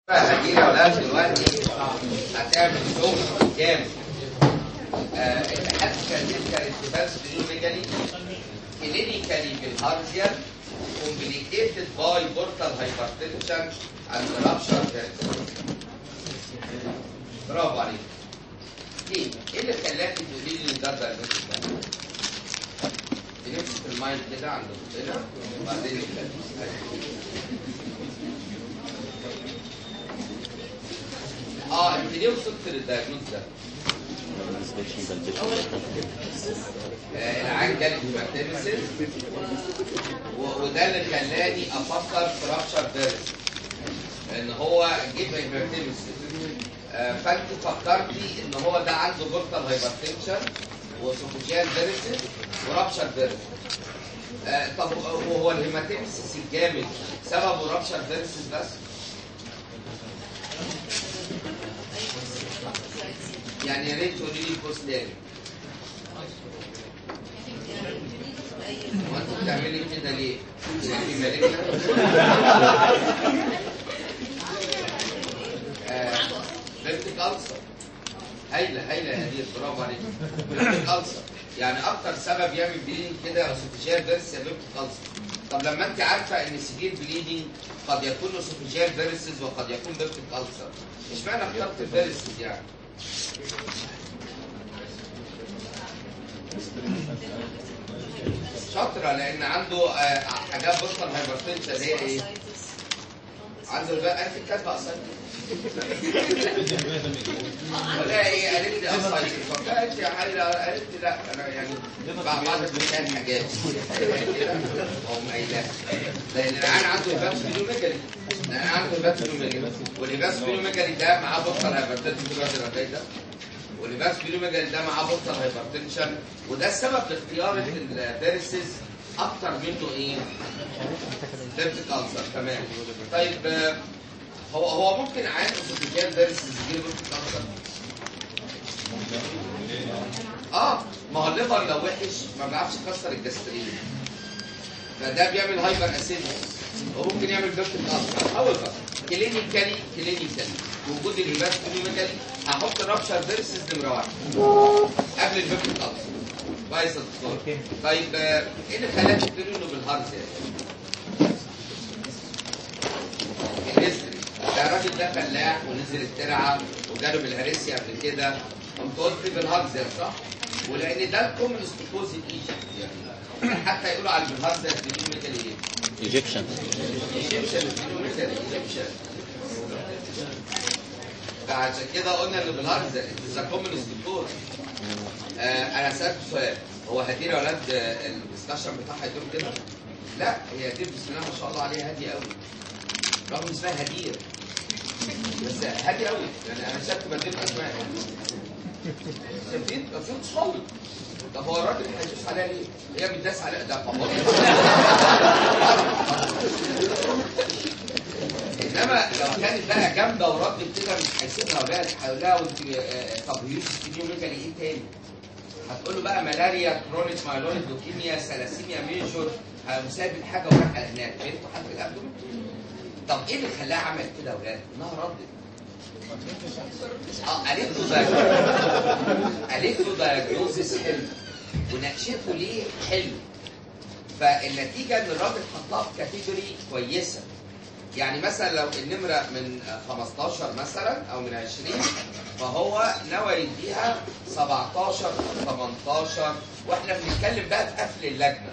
هجيب يا ولاد دلوقتي هتعمل شغل جامد آه، الاتحاد كان ارتباط سبيروميجالي كلينيكالي بالهارزيان complicated by portal hypertension and rupture برافو عليك ليه؟ ايه اللي خلاك تقولي لي ده ده بنمسك المايند كده عند هنا وبعدين نتكلم اه انت ليه وصلت للدايجنوز ده؟ آه، العين جالي هيماتيمسيس وده اللي خلاني افكر في رابشر فيرس ان هو جيب هيماتيمسيس فانت فكرتي ان هو ده عنده بورتال هايبرتنشن وسوفوجيال فيرسز ورابشر فيرس آه، طب وهو الهيماتيمسيس الجامد سببه رابشر فيرسز بس؟ يعني يا ريت تقولي لي الكورس تاني هو انت بتعملي كده ليه؟ يعني مالكنا؟ بنت كالسر هايلة هايلة يا هدير برافو عليك بنت كالسر يعني أكتر سبب يعمل بليدنج كده أسوفيجيال فيرس يا بنت كالسر طب لما أنت عارفة إن سيفير بليدنج قد يكون أسوفيجيال فيرسز وقد يكون بنت كالسر اشمعنى اخترت الفيرسز يعني؟ شاطرة لأن عنده آه، حاجات بطل هايبرتنشن اللي هي إيه؟ عنده بقى أنت كاتبة أصلا ولا إيه قالت لي أصلا فقالت لي يا حيلة قالت لي لا أنا يعني بعد بعض بتسأل حاجات أو قايلة لأن العيان عنده هبات سبيلوميجالي العيان عنده هبات سبيلوميجالي والهبات سبيلوميجالي ده معاه بطل هايبرتنشن دلوقتي الرقاية ده واللباس بيلوميجال ده معاه بورتال هايبرتنشن وده السبب لاختيار الفيرسز اكتر منه ايه؟ سيرتك السر تمام طيب آه، هو هو ممكن عادي اسوفيجيال فيرسز يجيله بورتال السر اه ما هو الليفر لو وحش ما بيعرفش يكسر الجسترين فده بيعمل هايبر اسيدوس وممكن يعمل بيرتك السر هاويفر كلينيكالي كلينيكالي وجود الهبات كلينيكالي هحط رابشر فيرسز نمره واحد قبل البيرتك السر كويس يا دكتور طيب آه، ايه اللي خلاك تقولي انه بالهارز يعني؟ الهيستوري ده الراجل ده فلاح ونزل الترعه وجاله بالهرسيا قبل كده قمت قلت بالهارزر صح؟ ولان ده الكومن ستوكوز ايجيبت يعني حتى يقولوا على الهارزر بيقولوا ايه؟ ايجيبشن ايجيبشن بيقولوا ايجيبشن فعشان كده قلنا ان بالهارزر ذا كومن ستوكوز انا سالت سؤال هو هدير يا ولاد الدسكشن بتاعها يدور كده؟ لا هي هدير بسم الله ما شاء الله عليها هاديه قوي رغم إن اسمها هدير بس هادي قوي يعني انا شفت بديل اسماء شايفين بس مش قوي طب هو الراجل هيدوس عليها ليه؟ هي بتداس عليها ده طب انما لو كانت بقى جامده وردت كده مش هيسيبها ولا هيقول لها وانت آه، طب هيوش ستيديو ميجالي ايه تاني؟ هتقول له بقى ملاريا كرونيك مايلونيك لوكيميا سلاسيميا ميجور مسابق حاجه وراح هناك فهمتوا حد الابدومين؟ طب ايه اللي خلاها عملت كده يا ولاد؟ انها ردت اه قالت له ده قالت له دايجنوزس حلو وناقشته ليه حلو فالنتيجه ان الراجل حطها في كاتيجوري كويسه يعني مثلا لو النمره من 15 مثلا او من 20 فهو نوى يديها 17 18 واحنا بنتكلم بقى في قفل اللجنه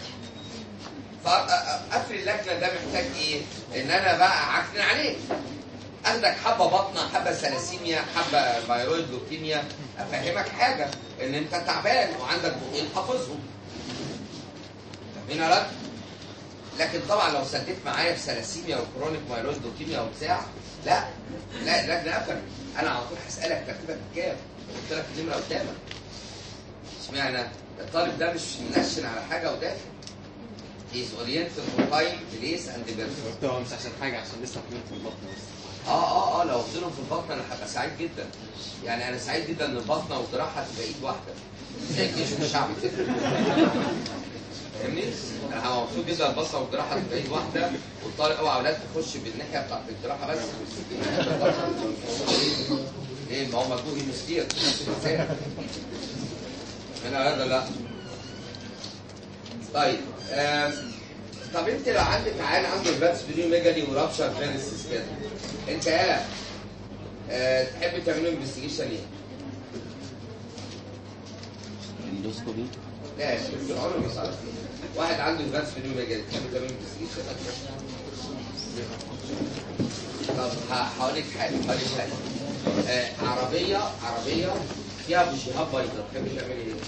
فقفل اللجنه ده محتاج ايه؟ ان انا بقى عكن عليك عندك حبه بطنه حبه سلاسيميا حبه مايرويد لوكيميا افهمك حاجه ان انت تعبان وعندك بقين حافظهم فاهمين يا ولاد؟ لكن طبعا لو سديت معايا في سلاسيميا وكرونيك مايرويد لوكيميا وبتاع لا لا اللجنه قفلت انا على طول هسالك ترتيبك كام؟ قلت لك النمره قدامك اشمعنى؟ الطالب ده مش منشن على حاجه ودافع is oriented for time, place and person. هو مش عشان حاجه عشان لسه في في البطن بس اه اه اه لو وصلهم في البطن انا هبقى سعيد جدا. يعني انا سعيد جدا ان البطنه والجراحه تبقى ايد واحده. زي الجيش والشعب كده. فاهمني؟ انا هبقى مبسوط جدا البصه والجراحه في ايد واحده والطالب اوعى اولاد تخش بالناحيه بتاعت الجراحه بس ليه؟ ما هو مجهود المستير انا هذا لا طيب آم، طب انت لو عندك عيان عنده الباتس بدون ميجالي ورابشر فينسس كده انت يالا آه، تحب تعملوا انفستيجيشن ايه؟ اندوسكوبي لا يا شيخ عمري ما صار واحد عنده الباتس بدون ميجالي تحب تعملوا انفستيجيشن طب ه- هقول لك حاجه هقول لك حاجه آه، عربيه عربيه فيها بوجيهات بيضاء تحب تعملي ايه؟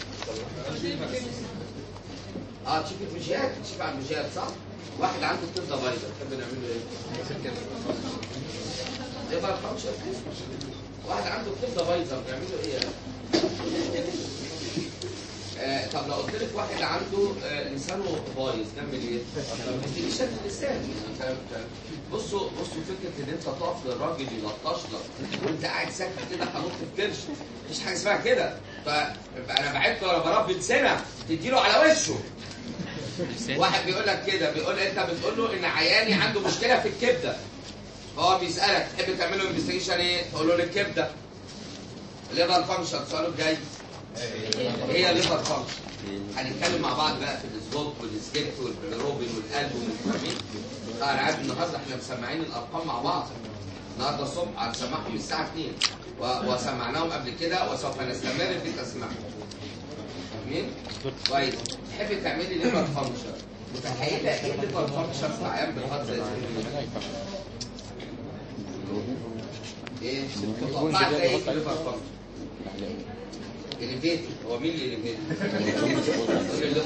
اه تشوفي البوجيهات تشوفي على البوجيهات صح؟ واحد عنده كبده بيضاء تحب نعمل له ايه؟ يبقى الفانكشن واحد عنده كبده بيضاء بيعمل له ايه؟ آه طب لو قلت لك واحد عنده آه لسانه بايظ نعمل ايه؟ تديني شكل اللسان يعني فاهم فاهم؟ بصوا بصوا فكره ان انت تقف للراجل يلطش لك وانت قاعد ساكت كده هنط في كرش مفيش حاجه اسمها كده فانا بعدت ولا بربي لسانه تديله على وشه واحد بيقول لك كده بيقول انت بتقول له ان عياني عنده مشكله في الكبده فهو بيسالك تحب تعمل له انفستيجيشن ايه؟ تقول له الكبده ليفر فانكشن سؤاله الجاي هي ليفر فانكشن هنتكلم مع بعض بقى في السبوت والسكيبت والبيلروبين والقلب والفيتامين انا عارف النهارده احنا مسمعين الارقام مع بعض النهارده الصبح هنسمعهم الساعه 2 و- وسمعناهم قبل كده وسوف نستمر في تسميعهم فاهمين؟ كويس تحبي تعملي ليفر فانكشن متخيله ايه ليفر فانكشن في عيان بالهارت زي كده؟ ايه؟ متوقعه تلاقي ايه في ليفر فانكشن؟ اليفيتد هو مين اللي اليفيتد؟ قول اللي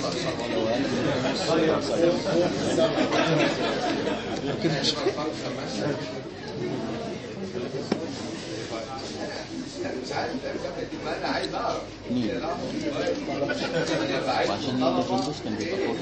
مش عارف ما انا عايز اعرف مين؟ وعشان الاندوس كان بيبقى فوق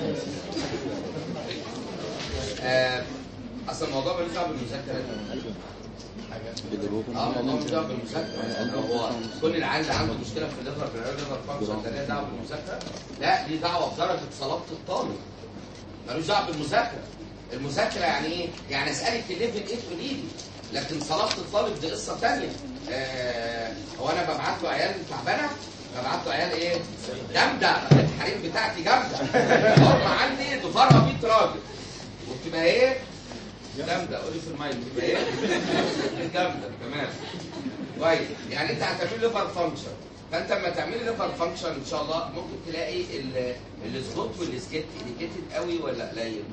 آه، اصل الموضوع ملوش دعوه بالمذاكره بيدروبين اه الموضوع ملوش دعوه بالمذاكره هو كل العيال اللي عنده مشكله في الليفر الليفر فانكشن ده ليه دعوه بالمذاكره؟ لا ليه دعوه بدرجه صلابه الطالب ملوش دعوه بالمذاكره المذاكره يعني ايه؟ يعني اسالك الليفل ايه تقولي لي لكن صلابه الطالب دي قصه ثانيه آه هو انا ببعت له عيال تعبانه ببعت له عيال ايه؟ جامده الحريم بتاعتي جامده هم عندي ضفارها 100 راجل وبتبقى ايه؟ جامده قولي في المايك بتبقى ايه؟ جامده تمام كويس يعني انت هتعمل ليفر فانكشن فانت لما تعملي ليفر فانكشن ان شاء الله ممكن تلاقي ال- السبوت والسكيت انديكيتد قوي ولا قليل؟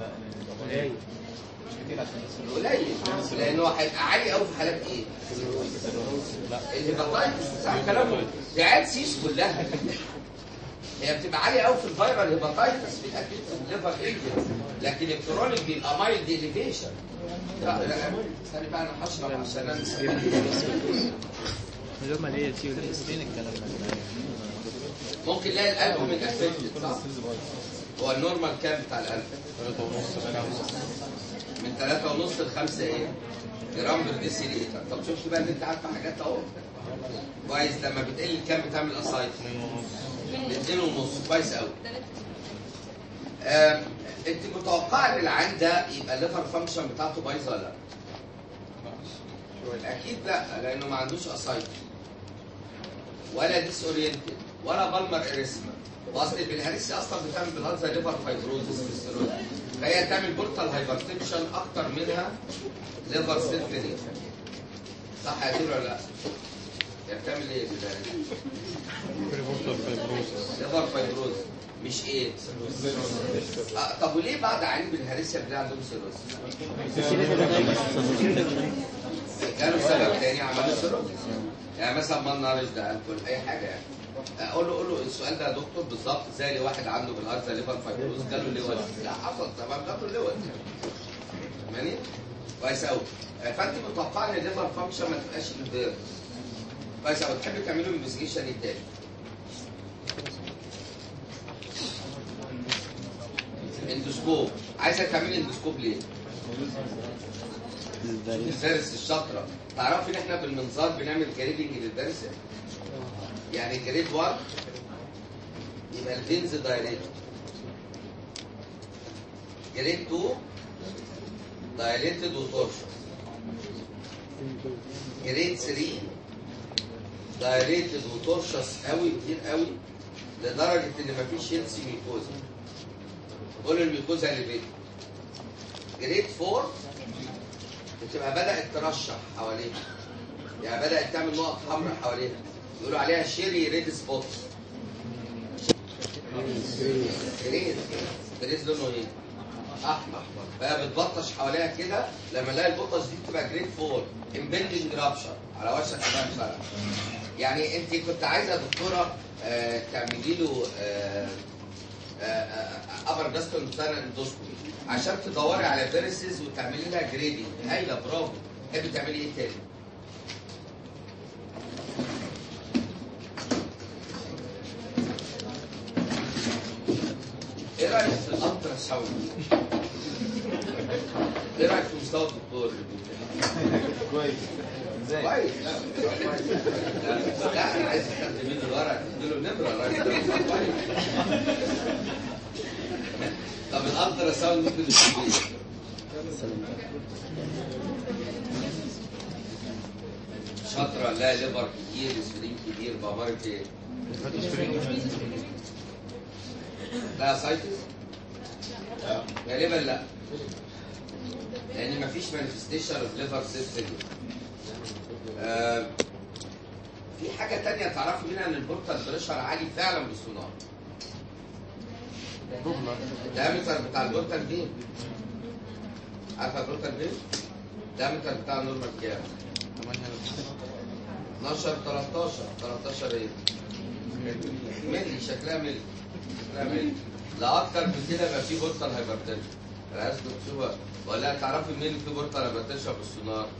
قليل لانه هيبقى عالي قوي في حالات ايه؟ الهيباتايتس صح كلامه دي عيال سيس كلها هي بتبقى عاليه قوي في الفيرال هيباتايتس في الاكيد في الليفر انجل لكن الكرونيك بيبقى مايلد اليفيشن لا لا استني بقى انا هشرب عشان انسى اللي هم الاي تي والاس فين الكلام ده ممكن نلاقي القلب من افكتد صح؟ هو النورمال كام بتاع القلب؟ من 3 ونص ل 5 ايه؟ جرام بر ديسيليتر طب شفت بقى ان انت عارفه حاجات اهو كويس لما بتقل الكام بتعمل اسايد؟ من 2 ونص كويس قوي آم، انت متوقعه ان العين ده يبقى الليفر فانكشن بتاعته بايظه ولا لا؟ اكيد لا لانه ما عندوش اسايد ولا ديس اورينتد ولا بالمر اريسما واصل البلهارسيا اصلا بتعمل بالهارت زي ليفر فايبروزس في السيروز فهي تعمل بورتال هايبرتنشن اكتر منها ليفر سيل فيلير صح يا دكتور ولا لا؟ هي بتعمل ايه البلهارسيا؟ ليفر فايبروز مش ايه؟ آه طب وليه بعد عين بالهارسيا بنلاقي عندهم سيروز؟ كانوا سبب تاني عملوا سيروز يعني مثلا ما نارج ده الكل اي حاجه يعني اقول له قول له السؤال ده يا دكتور بالظبط زي اللي واحد عنده بالهارت زي ليفر فايبروز جاله ليوت لا حصل تمام جاله ليوت فاهماني؟ كويس قوي فانت متوقع ان الليفر فانكشن ما تبقاش امبير كويس قوي تحب تعملوا انفستيجيشن التاني اندوسكوب عايزه تعملي اندوسكوب ليه؟ الفارس الشاطره تعرفي ان احنا بالمنظار بنعمل جريدنج للفارس يعني جريد 1 يبقى الفينز دايريت جريد 2 دايليتد وتورشن جريد 3 دايليتد وتورشس قوي كتير قوي لدرجه ان مفيش هيلثي ميكوزا قول الميكوزا اللي بيه جريد 4 بتبقى بدات ترشح حواليها يعني بدات تعمل نقط حمراء حواليها يقولوا عليها شيري ريد سبوتس جريد جريد لونه ايه؟ احمر بقى بتبطش حواليها كده لما الاقي البطش دي تبقى جريد 4 امبندنج رابشر على وشك امام شرع يعني انت كنت عايزه دكتوره آه، تعملي له ابر جاستون سنه اندوسكوبي عشان تدوري على فيرسز وتعملي لها جريدنج هايله برافو تحبي تعملي ايه تاني؟ ايه رايك في الالترا ساوند؟ ايه رايك في مستوى الدكتور؟ كويس ازاي؟ كويس لا كويس. لا لا انا عايز تاخد منه الورق تديله النمره الراجل ده مش كويس طب الالترا ساوند ممكن يكون ايه؟ شاطرة لا ليفر كتير اسفلين كبير بمرت ايه؟ لا سايتس؟ غالبا لا لان مفيش مانيفستيشن اوف ليفر سيستم في حاجة تانية تعرفوا منها ان البورتال بريشر عالي فعلا بالسونار الدايمتر بتاع البورتال فين؟ عارفة البورتال فين؟ الدايمتر بتاع النورمال كام؟ 12 13 13 ايه؟ ملي شكلها ملي شكلها ملي لا اكتر من كده يبقى في بورتال هايبرتنشن انا عايز تشوفها ولا تعرفي مين في بورتال هايبرتنشن بالسونار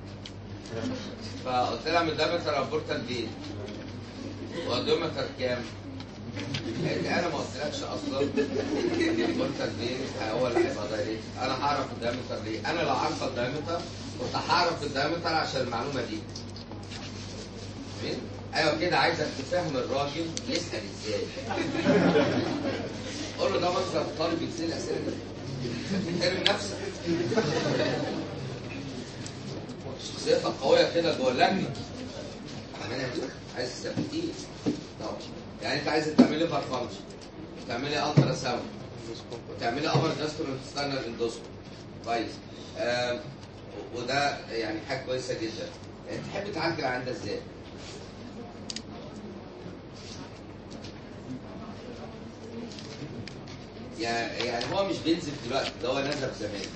فقلت لها من دايمتر او بورتال فين؟ والدومتر كام؟ قالت لي انا ما قلتلكش اصلا ان البورتال فين هو اللي هيبقى دايركت انا هعرف الدايمتر ليه؟ انا لو عارفه الدايمتر كنت هعرف الدايمتر عشان المعلومه دي فين؟ ايوه كده عايزك تفهم الراجل يسال ازاي قول له ده منظر الطالب يتسال اسئله دي تحترم نفسك شخصيتك قويه كده جوه اللجنه عمال عايز تثبتيه طبعا يعني انت عايز تعملي ليفر فانكشن تعملي الترا ساوند وتعملي ابر جاسترو اندوسكوب كويس آه وده يعني حاجه كويسه جدا تحب تعالج العيان ده ازاي؟ يعني يعني هو مش بينزف دلوقتي ده هو نزف زمان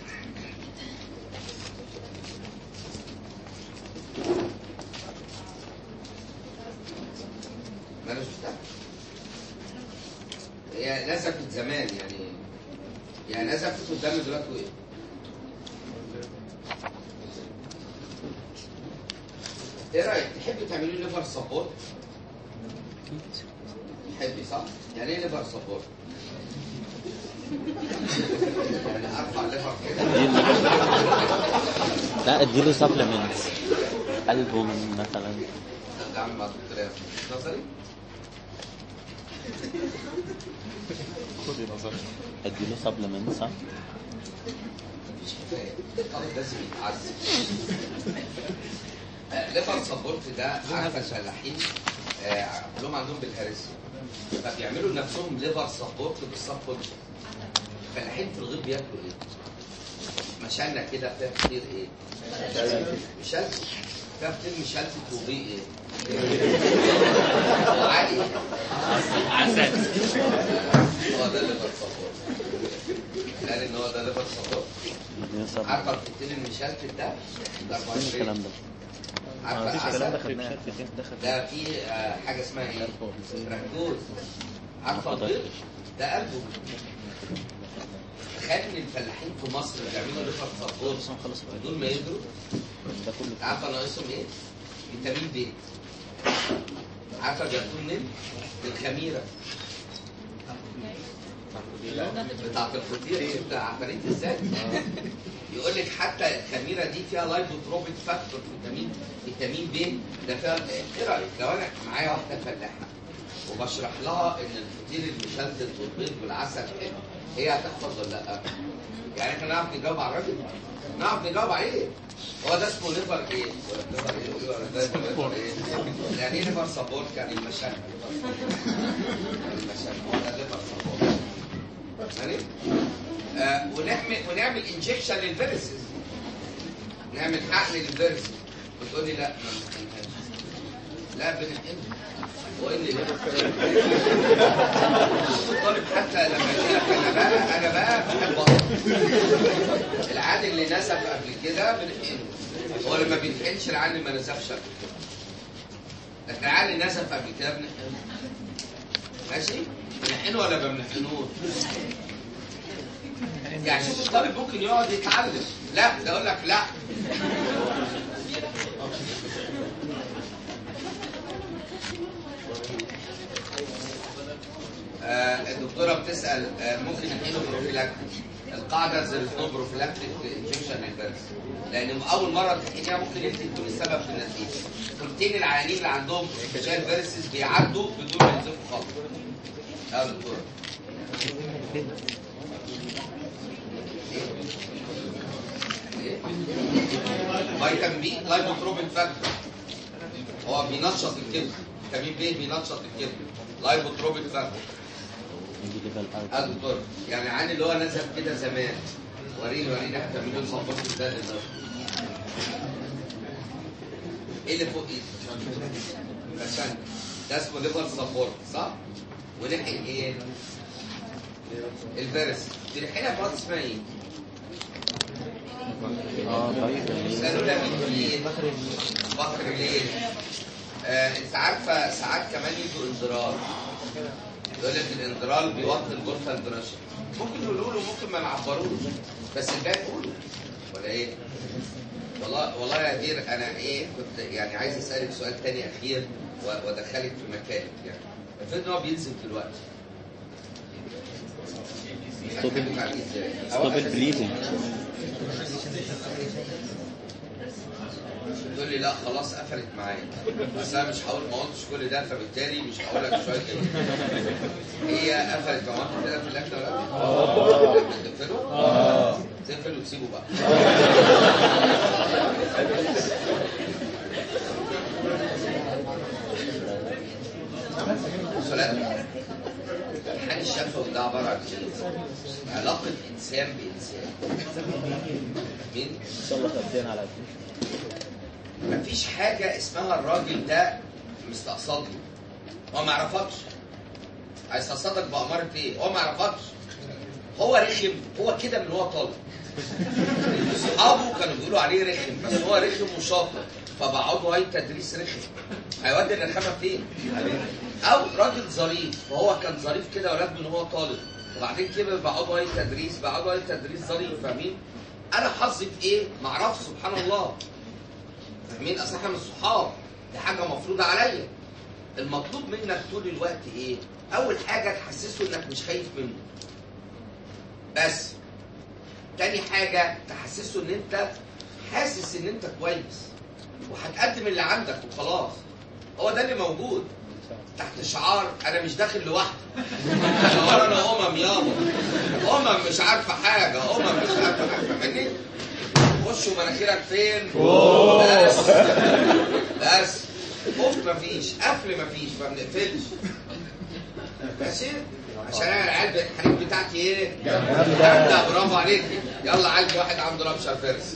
ما انا شفتها هي نزفت زمان يعني يعني نزفت قدامي دلوقتي وايه؟ ايه رايك تحبي تعملي لي ليفر سبورت؟ تحبي صح؟ يعني ايه ليفر سبورت؟ يعني ارفع ليفر كده لا اديله سبلمنتس البوم مثلا اعمل مع دكتور ياسر. نظري خدي نظر اديله سبلمنتس صح مفيش كفايه الطالب لازم يتعذب آه، ليفر سبورت ده عارفه الفلاحين آه، كلهم عندهم بالهرسي فبيعملوا لنفسهم ليفر سبورت بالسبورت الفلاحين في الغيط بياكلوا ايه؟ مشانة كده فيها كتير ايه؟ مشلتت فيها كتير مشلتت وبيه ايه؟ عادي عسل هو ده الليفر سبورت قال ان هو ده ليفر سبورت اديله سبلمنتس عارفه الكتير المشلتت ده؟ ده فين 24 الكلام ده عارفه مفيش الكلام ده العسل خدناه ده في آه، حاجه اسمها ايه؟ ركوز عارفه البيض؟ ده قلبه تخيل ان الفلاحين في مصر بيعملوا ليفر سبورت بس نخلص بدون ما يدروا ده كله عارفه ناقصهم ايه؟ فيتامين بي عارفه جابتوه منين؟ من الخميره بتاعت الفطير شفت عفاريت ازاي؟ يقول لك حتى الخميره دي فيها لايبوتروبيك فاكتور فيتامين فيتامين بي ده فيها ايه رايك لو انا معايا واحده فلاحه وبشرح لها ان الفطير المشلتت والبيض والعسل حلو هي هتحفظ ولا لا؟ يعني احنا نعرف نجاوب على الراجل؟ نعرف نجاوب عليه هو ده اسمه ليفر ايه؟ ليفر ايه؟ ولا ده اسمه ليفر ايه؟ يعني ايه ليفر سبورت؟ يعني المشاكل يعني المشاكل هو ده ليفر سبورت يعني آه ونعمل ونعمل انجكشن للفيرسز نعمل حقن للفيرسز بتقول لي لا ما بنحقنهاش لا بنحقنها هو ايه اللي ليه؟ الطالب حتى لما يقول لك انا بقى انا بقى بحب أقرأ. العاد اللي نسف قبل كده بنحقنه هو لما بيتحقنش العاد اللي ما نسفش قبل كده لكن العاد اللي نسف قبل كده بنحقنه ماشي؟ بنحقنه ولا ما بنحقنوش؟ يعني شوف الطالب ممكن يقعد يتعلم لا ده يقول لك لا آه الدكتوره بتسال آه ممكن نحقنه بروفيلاكتيك القاعده زي نو بروفيلاكتيك انجكشن للفيروس لان اول مره تحقنيها ممكن انت تكون السبب في النتيجه ثلثين العيانين اللي عندهم شايل فيروسز بيعدوا بدون ما ينزفوا خالص يا دكتوره فيتامين بي لايبوتروبين فاكتور هو بينشط الكبد فيتامين بي بينشط الكبد لايبوتروبين فاكتور يجي ليفل اوت اه دكتور يعني عن اللي هو نزل كده زمان وريني وريني احنا بنقول صباح ازاي ده ايه اللي فوق ايدي؟ عشان ده اسمه ليفر سبورت صح؟ ونحن ايه؟ الفيروس بنحقنها في وقت اسمها ايه؟ اه طيب سالونا مين فين؟ بكر ليل آه انت عارفه ساعات كمان يجوا اندرار يقول لك الاندرال بيوطي الجلطه بريشر ممكن يقولوا له ممكن ما نعبروش بس الباقي يقولوا ولا ايه؟ والله والله يا دير انا ايه كنت يعني عايز اسالك سؤال تاني اخير و- وادخلك في مكانك يعني المفروض ان هو بينزل دلوقتي ستوب هتكلم عليه ازاي؟ ستوب البليدنج تقول لي لا خلاص قفلت معايا بس انا مش هقول ما قلتش كل ده فبالتالي مش هقول لك شويه كده هي قفلت هو انت كده في الاكل ولا اه تقفله؟ اه تقفل وتسيبه بقى سؤال الامتحان الشفوي ده عباره عن ايه؟ علاقه انسان بانسان مين؟ صلى خدين على مفيش حاجة اسمها الراجل ده مستقصدني هو ما يعرفكش هيستقصدك بأمارة ايه؟ هو ما يعرفكش هو رخم هو كده من هو طالب صحابه كانوا بيقولوا عليه رخم بس هو رخم وشاطر فبقعدوا هاي تدريس رخم هيودي الرخامة فين؟ أو راجل ظريف فهو كان ظريف كده ولاد من هو طالب وبعدين كبر بقعدوا هاي تدريس بقعدوا هاي تدريس ظريف فاهمين؟ أنا حظي في إيه؟ معرفش سبحان الله مين اصل احنا مش صحاب دي حاجه مفروضه عليا المطلوب منك طول الوقت ايه اول حاجه تحسسه انك مش خايف منه بس تاني حاجه تحسسه ان انت حاسس ان انت كويس وهتقدم اللي عندك وخلاص هو ده اللي موجود تحت شعار انا مش داخل لوحدي انا ورانا امم يابا امم مش عارفه حاجه امم مش عارفه حاجه فاهمني خشوا مناخيرك فين؟ بس بس خوف مفيش قفل مفيش ما بنقفلش ماشي عشان انا العيال الحريم بتاعتي ايه؟ جامده برافو عليك يلا عالج واحد عنده ربشه فارس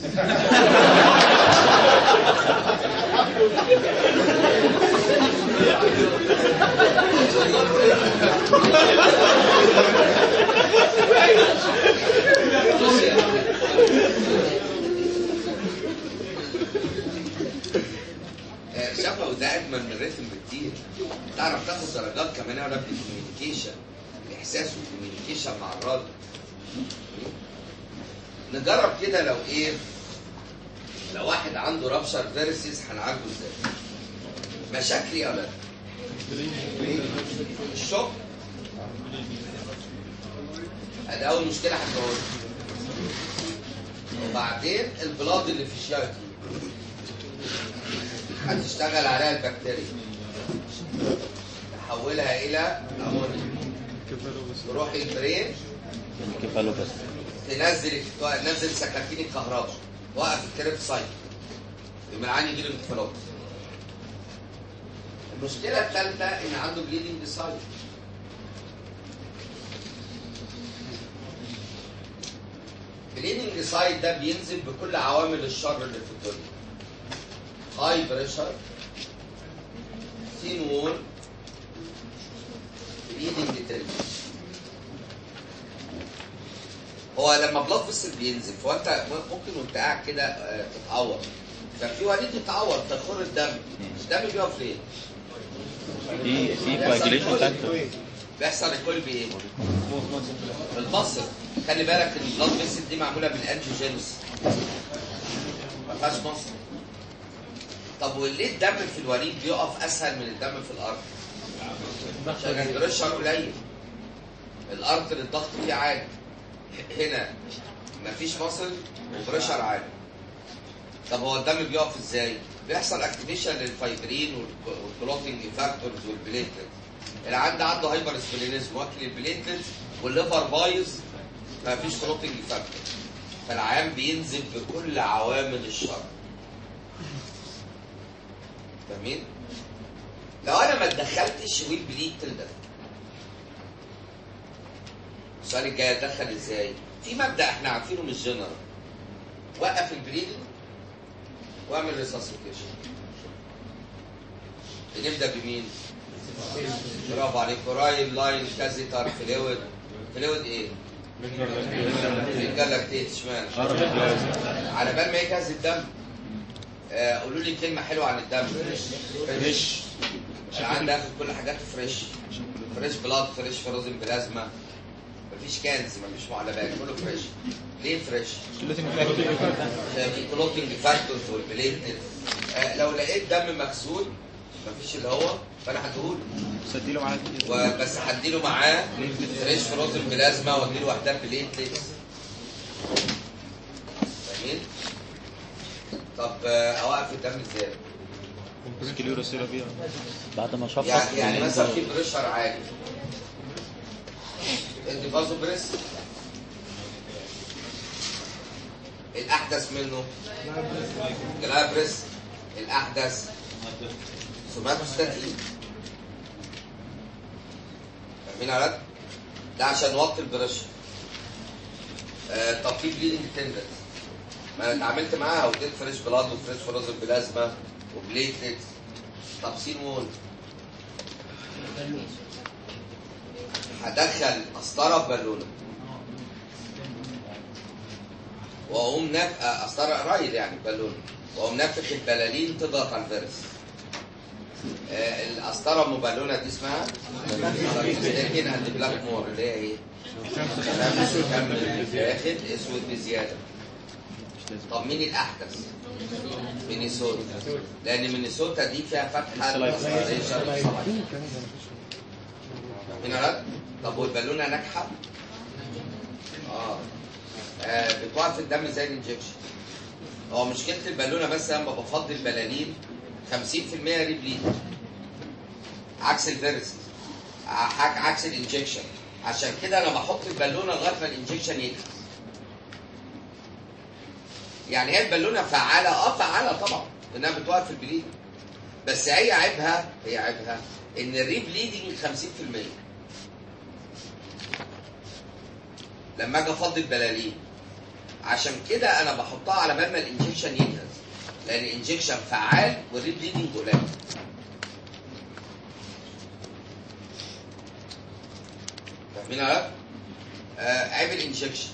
آه، شفوي ده اجمل من الريتم بكتير تعرف تاخد درجات كمان ولا في الكوميونيكيشن الاحساس والكوميونيكيشن مع الراجل نجرب كده لو ايه لو واحد عنده رابشر فيرسز هنعالجه ازاي مشاكل يا ولاد الشوك ادي اول مشكله هتقول وبعدين البلاد اللي في الشاكي هتشتغل عليها البكتيريا تحولها الى امونيا تروح البرين كفاله بس تنزل تنزل سكاكين الكهرباء توقف الكريب سايكل يبقى العين يجي له انفلات المشكله الثالثه ان عنده بليدنج سايد بليدنج سايد ده بينزل بكل عوامل الشر اللي في الدنيا هاي بريشر سين وول بليدنج تريد هو لما بلاد فيسل بينزل فهو انت ممكن وانت قاعد كده آه، تتعور ففي وليد يتعور تخر الدم الدم بيقف ليه؟ في في coagulation factor بيحصل الكل بايه؟ بالمصل خلي بالك ان البلاد فيسل دي معموله بالانتيجينز ما فيهاش مصل طب وليه الدم في الوريد بيقف اسهل من الدم في الارض؟ عشان البريشر قليل الارض الضغط فيه عالي هنا مفيش مصل وبريشر عالي طب هو الدم بيقف ازاي؟ بيحصل اكتيفيشن للفايبرين والكلوتنج فاكتورز والبليتلت العيان ده عنده هايبر سبلينيزم واكل البليتلت والليفر بايظ مفيش كلوتنج فاكتور فالعيان بينزل بكل عوامل الشر فاهمين؟ لو انا ما اتدخلتش والبليتل ده السؤال الجاي اتدخل ازاي؟ في مبدا احنا عارفينه من الجنرال وقف البليدنج واعمل ريساسيتيشن نبدا بمين؟ برافو عليك رايل لاين كازيتر فلويد فلويد ايه؟ الجلاكتيت اشمعنى؟ على بال ما يجهز الدم آه، قولوا لي كلمه حلوه عن الدم فريش العيان ده ياخد كل حاجاته فريش فريش بلاد فريش فروزن بلازما مفيش كانز مفيش معلبات كله فريش ليه فريش؟ في كلوتنج فاكتورز والبليتلت آه، لو لقيت دم مغسول مفيش اللي هو فانا هديهوله سديله معاك وبس هديله معاه فريش فروزن بلازما واديله وحدات بليتلت فاهمين؟ طب آه، اوقف الدم ازاي؟ سكليورا سيرابيا بعد ما شفط يعني يعني مثلا في ينزل. بريشر عالي ادي فازو بريس الاحدث منه جلابريس الاحدث سوماتوستاتين فاهمين يا ولاد؟ ده عشان نوطي البريشر آه طب في بليدنج تندنس ما انا اتعاملت معاها واديت فريش بلاد وفريش فروزن بلازما وبليتلت طب سين وول هدخل قسطره ببالونه واقوم نف قسطره قريب يعني بالونه واقوم نفخ البلالين تضغط على الفيرس آه، القسطره ام بالونه دي اسمها لكن عند بلاك مور اللي هي ايه؟ واخد اسود بزياده طب مين الاحدث؟ مينيسوتا لان مينيسوتا دي فيها فتحه للأسبريشن. هنا لا طب والبالونه ناجحه؟ اه, آه بتوقف الدم زي الانجكشن هو مشكله البالونه بس لما بفضي البلالين 50% ريبليد عكس الفيرست ع- عكس الانجكشن عشان كده انا بحط البالونه لغايه ما الانجكشن يجهز يعني هي البالونه فعاله اه فعاله طبعا انها بتوقف البليد بس هي عيبها هي عيبها ان الريبليدنج 50% لما اجي افضي البلالين عشان كده انا بحطها على بال ما الانجكشن يجهز لان الانجكشن فعال والريبليدنج قليل فاهمين يا ولاد؟ آه عيب الانجكشن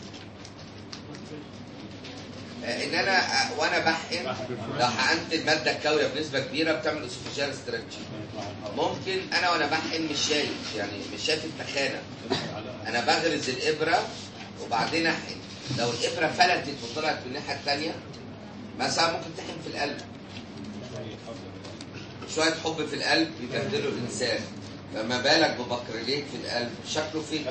آه ان انا آه وانا بحقن لو حقنت الماده الكاويه بنسبه كبيره بتعمل اسوفيجيال ستركشر ممكن انا وانا بحقن مش شايف يعني مش شايف التخانه انا بغرز الابره وبعدين احقن لو الابره فلتت وطلعت من الناحيه الثانيه مثلا ممكن تحقن في القلب شويه حب في القلب يبهدلوا الانسان فما بالك ببكرليت في القلب شكله فين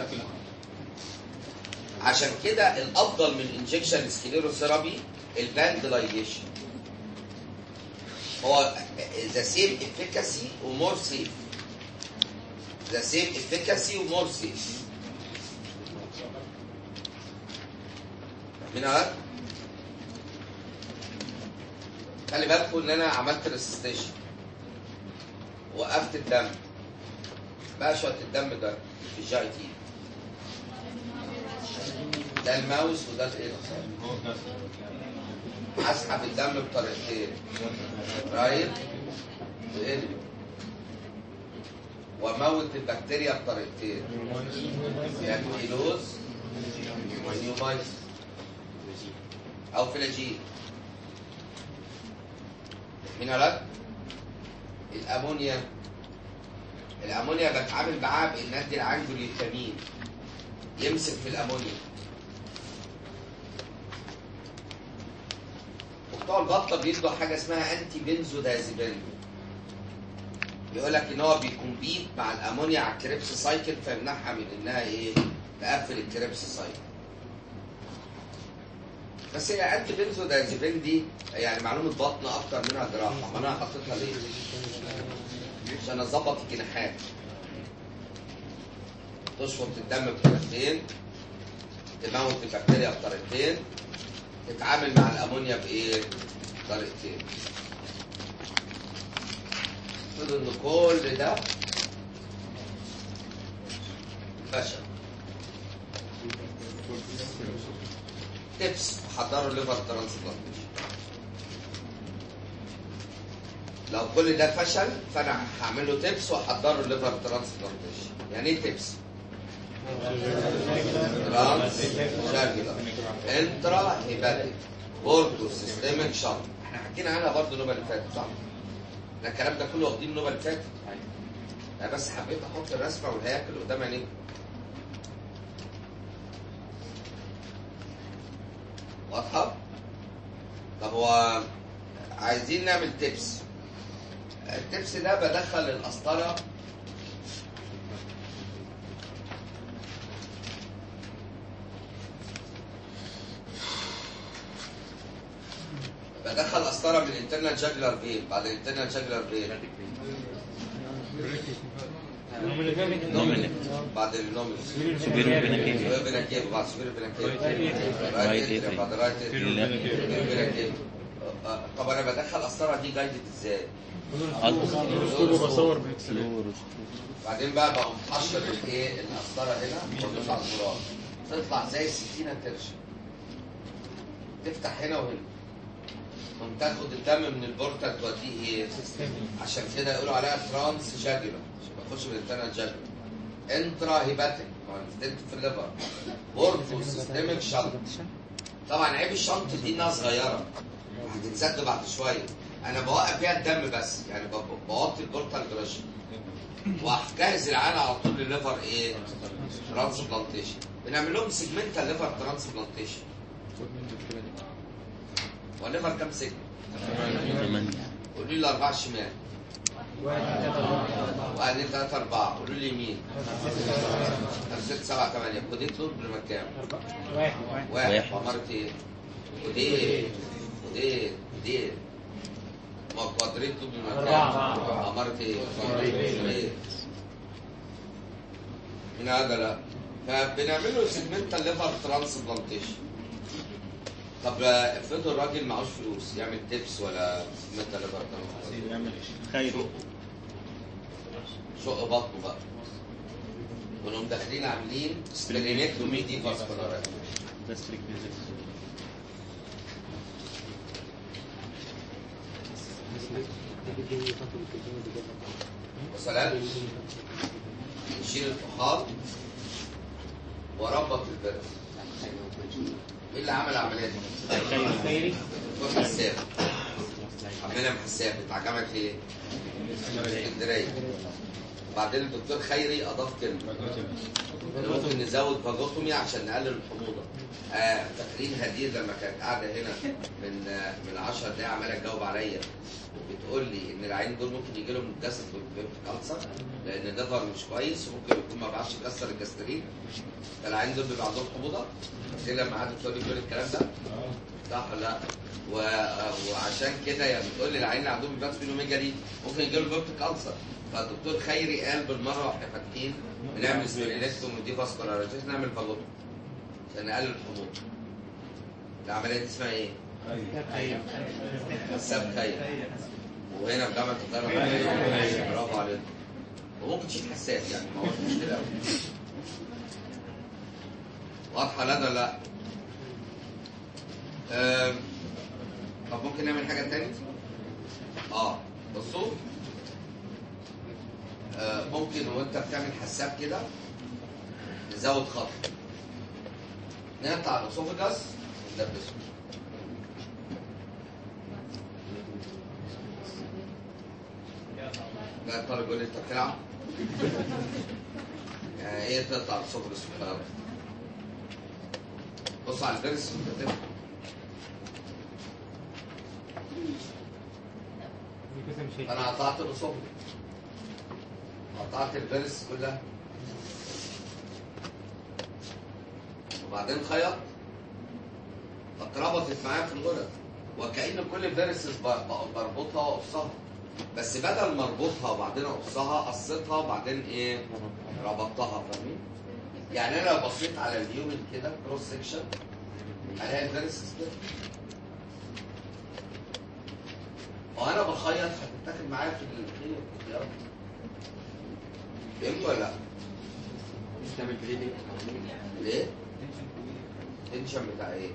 عشان كده الافضل من انجكشن سكليروثيرابي الباند لايجيشن هو ذا سيم افيكاسي ومور سيف ذا سيم افيكاسي ومور سيف فاهمين يا خلي بالكم ان انا عملت ريسستيشن وقفت الدم بقى شويه الدم ده في الجي تي ده الماوس وده الانس هسحب الدم بطريقتين رايت وقلب واموت البكتيريا بطريقتين يا كيلوز ونيومايس او فلاجيل من لك الامونيا الامونيا بتعامل معاها بان ادي العنجوليوتامين يمسك في الامونيا وبتوع البطه بيدوا حاجه اسمها انتي بنزودازيبين يقول لك ان هو بيكمبيت مع الامونيا على الكريبس سايكل فيمنعها من انها ايه تقفل الكريبس سايكل بس هي انتي بنزودازيبين دي يعني معلومه بطن اكتر منها جراحه ما انا حطيتها ليه؟ عشان اظبط الجناحات تشفط الدم بطريقتين تموت البكتيريا بطريقتين تتعامل مع الامونيا بايه؟ طريقتين المفروض ان كل ده فشل تبس حضروا ليفر ترانسبلانتيشن لو كل ده فشل فانا هعمل له تبس واحضره ليفر ترانسبلانتيشن يعني ايه تبس؟ ترانس جاجولار انترا هيباتيك بورتو سيستميك شنط احنا حكينا عنها برضه النوبه اللي فاتت صح؟ ده الكلام ده كله واخدين النوبه اللي فاتت انا بس حبيت احط الرسمه والهياكل قدام عينيكم واضحه؟ طب هو عايزين نعمل تبس التبس ده بدخل القسطره بدخل قسطره من الانترنال جاجلر فين بعد الانترنال جاجلر فين نومينيت بعد النومينس سوبيرو بيناكيفي سوبر بيناكيف بعد سوبر بيناكيف رايت رايت إيه؟ بعد رايت لا. بيناكيف طب انا بدخل قسطره دي جايدد ازاي؟ بصور بعدين بقى بقوم محشر الايه القسطره هنا وادوس على الزرار تطلع زي السكينه ترشم تفتح هنا وهنا تقوم تاخد الدم من البورتا توديه ايه؟ عشان كده يقولوا عليها ترانس جاجولا عشان ما تخش بالانترنال جاجولا انترا هيباتيك ما هو الستنت في الليفر بورتو سيستميك شنط طبعا عيب الشنط دي انها صغيره هتتسد بعد شويه انا بوقف فيها الدم بس يعني ب- بوطي البورتال جراجن وهجهز العيان على طول لليفر ايه؟ ترانسبلانتيشن بنعمل لهم سيجمنتال ليفر ترانسبلانتيشن هو الليفر كام سيجمنت؟ ثمانية قولوا لي الاربعه الشمال وقال لي ثلاثة أربعة قولوا لي يمين ست سبعة ثمانية كوديت لود بالمكان واحد واحد واحد واحد. عمرت ايه؟ وديت وديت وديت ما كوادريت لود بالمكان أربعة. عمرت ايه؟ وديت. من هذا لا فبنعمل له سيجمنتال ليفر ترانسبلانتيشن طب آه، افرضوا الراجل معهوش فلوس يعمل تيبس ولا سيجمنتال ليفر ترانسبلانتيشن يعمل خير شق بطنه بقى ونقوم داخلين عاملين سبلينكتومي دي فاسكولار gastric disease. وسلام نشيل الطحال وربط البرد مين اللي عمل العمليه دي؟ خيري دكتور حساب عمنا حساب بتاع جامعه ايه؟ اسكندريه بعدين الدكتور خيري اضاف كلمه إن ممكن نزود فاجوتومي عشان نقلل الحموضه آه فاكرين هدير لما كانت قاعده هنا من آه من 10 دقايق عماله تجاوب عليا بتقول لي ان العين دول ممكن يجي لهم جسد كانسر لان الليفر مش كويس وممكن يكون ما بيعرفش يكسر الجسترين فالعين دول بيبقى عندهم حموضه فاكرين لما قعدت تقول لي كل الكلام ده صح ولا لا؟ و- وعشان كده يا بتقول لي العين اللي عندهم بيبات سبينوميجالي ممكن يجي له بيبتيك ألسر فالدكتور خيري قال بالمره واحنا فاتحين بنعمل سبيريلكتوم ودي فاسكولاريزيشن نعمل فالوتوم عشان نقلل الحموضه العمليه دي اسمها ايه؟ حساب خير وهنا في جامعه القاهره برافو عليكم وممكن تشيل حساب يعني ما هوش مشكله قوي واضحه لا ده لا أم، طب ممكن نعمل حاجه تاني؟ اه بصوا آه، ممكن وانت بتعمل حساب كده نزود خط نقطع الاسوفجاس وندبسه لا الطالب يقول لي انت بتلعب يعني ايه تقطع الاسوفجاس والكلام بص على الفيرس وانت بتفهم انا قطعت الاسوفجاس قطعت الفيرس كلها وبعدين خيط فاتربطت معايا في الغدد وكأن كل فيرسز بربطها واقصها بس بدل ما اربطها وبعدين اقصها قصيتها وبعدين ايه ربطتها فاهمين؟ يعني انا لو بصيت على اليومن كده كروس سكشن الاقي الفيرسز كده وانا بخيط هتتاخد معايا في الخيط فهمت ولا لا؟ تعمل بليدنج ليه؟ تنشن بتاع ايه؟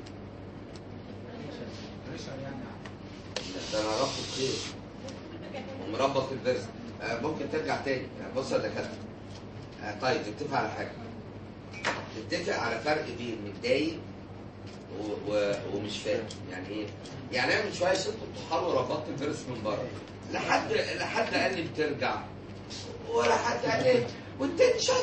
ده انا ربط خير ومربط الفيرس آه ممكن ترجع تاني يعني بص يا دكاتره آه طيب نتفق على حاجه نتفق على فرق بين متضايق و... و... ومش فاهم يعني ايه؟ يعني انا من شويه شلت الطحال وربطت الفيرس من بره لحد لحد قال لي بترجع ولا حد قال لي والتنشن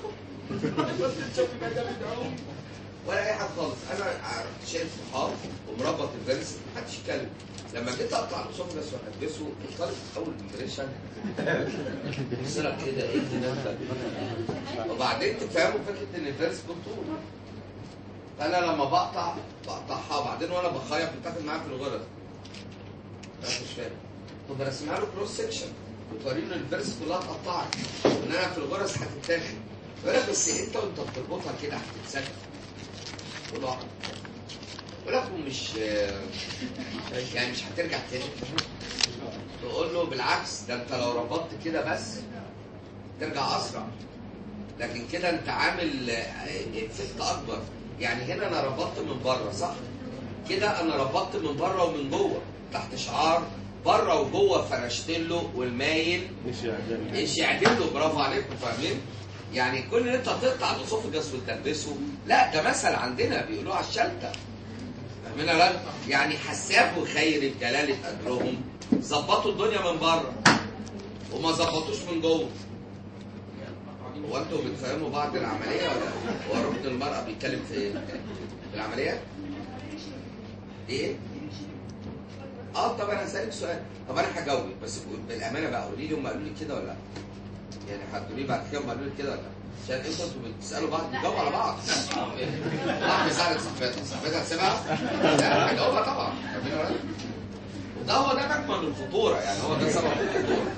ولا اي حاجه خالص انا شايل صحاب ومربط الفيرس محدش يتكلم لما جيت اقطع الاسوفجس والبسه الطالب اول امبريشن بيصير كده ايه ده وبعدين تفهموا فكره ان الفيرس بالطول فانا لما بقطع بقطعها وبعدين وانا بخيط بتاخد معايا في الغرز انا مش فاهم طب رسمها له كروس سكشن وتوري له الفيرس كلها اتقطعت وان انا في الغرز هتتاخد يقول لك بس انت وانت بتربطها كده هتتسكت تقول له يقول لك مش يعني مش هترجع تاني تقول له بالعكس ده انت لو ربطت كده بس ترجع اسرع لكن كده انت عامل افكت اكبر يعني هنا انا ربطت من بره صح كده انا ربطت من بره ومن جوه تحت شعار بره وجوه فرشت له والمايل ايش يعدله برافو عليكم فاهمين يعني كل اللي انت تقطع الاسوفجس وتلبسه لا ده مثل عندنا بيقولوه على الشلته فاهمين يا ولاد؟ يعني حساب وخير بجلاله اجرهم ظبطوا الدنيا من بره وما ظبطوش من جوه هو انتوا بتفهموا بعض العمليه ولا هو ركن المراه بيتكلم في ايه؟ في العمليات؟ ايه؟ اه طب انا هسالك سؤال طب انا هجاوبك بس بالامانه بقى قولي لي هم قالوا لي كده ولا لا؟ يعني هتقولي بعد كده هم قالوا لي كده ولا لا؟ عشان انتوا انتوا بتسالوا بعض بتجاوبوا على بعض واحده سالت صاحبتها صاحبتها تسيبها؟ لا هجاوبها طبعا فاهمين ولا لا؟ وده هو ده مكمن الخطوره يعني هو ده سبب الخطوره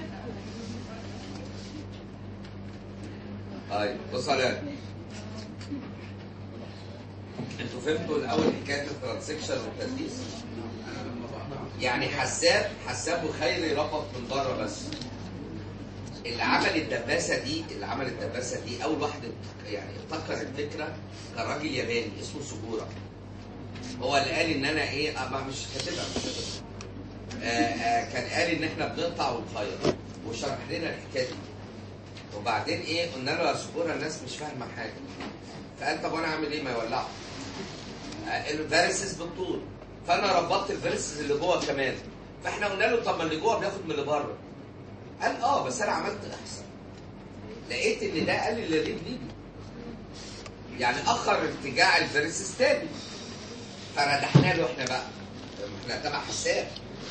طيب بص على انتوا فهمتوا الاول حكايه الترانسكشن والتدليس؟ يعني حساب حساب وخيري ربط من بره بس اللي عمل الدباسه دي اللي عمل الدباسه دي اول واحد يعني ابتكر الفكره كان راجل ياباني اسمه سجورا هو اللي قال ان انا ايه أه مش كاتبها مش كاتبها آه آه كان قال ان احنا بنقطع ونخيط وشرح لنا الحكايه دي وبعدين ايه قلنا له يا سجورا الناس مش فاهمه حاجه فقال طب وانا اعمل ايه ما يولعوا آه الفيرسز بالطول فانا ربطت الفيرسز اللي جوه كمان فاحنا قلنا له طب ما اللي جوه بياخد من اللي بره قال اه بس انا عملت احسن لقيت ان ده قلل الريب ليبي يعني اخر ارتجاع الفيرسز تاني فردحنا له احنا بقى احنا تبع حساب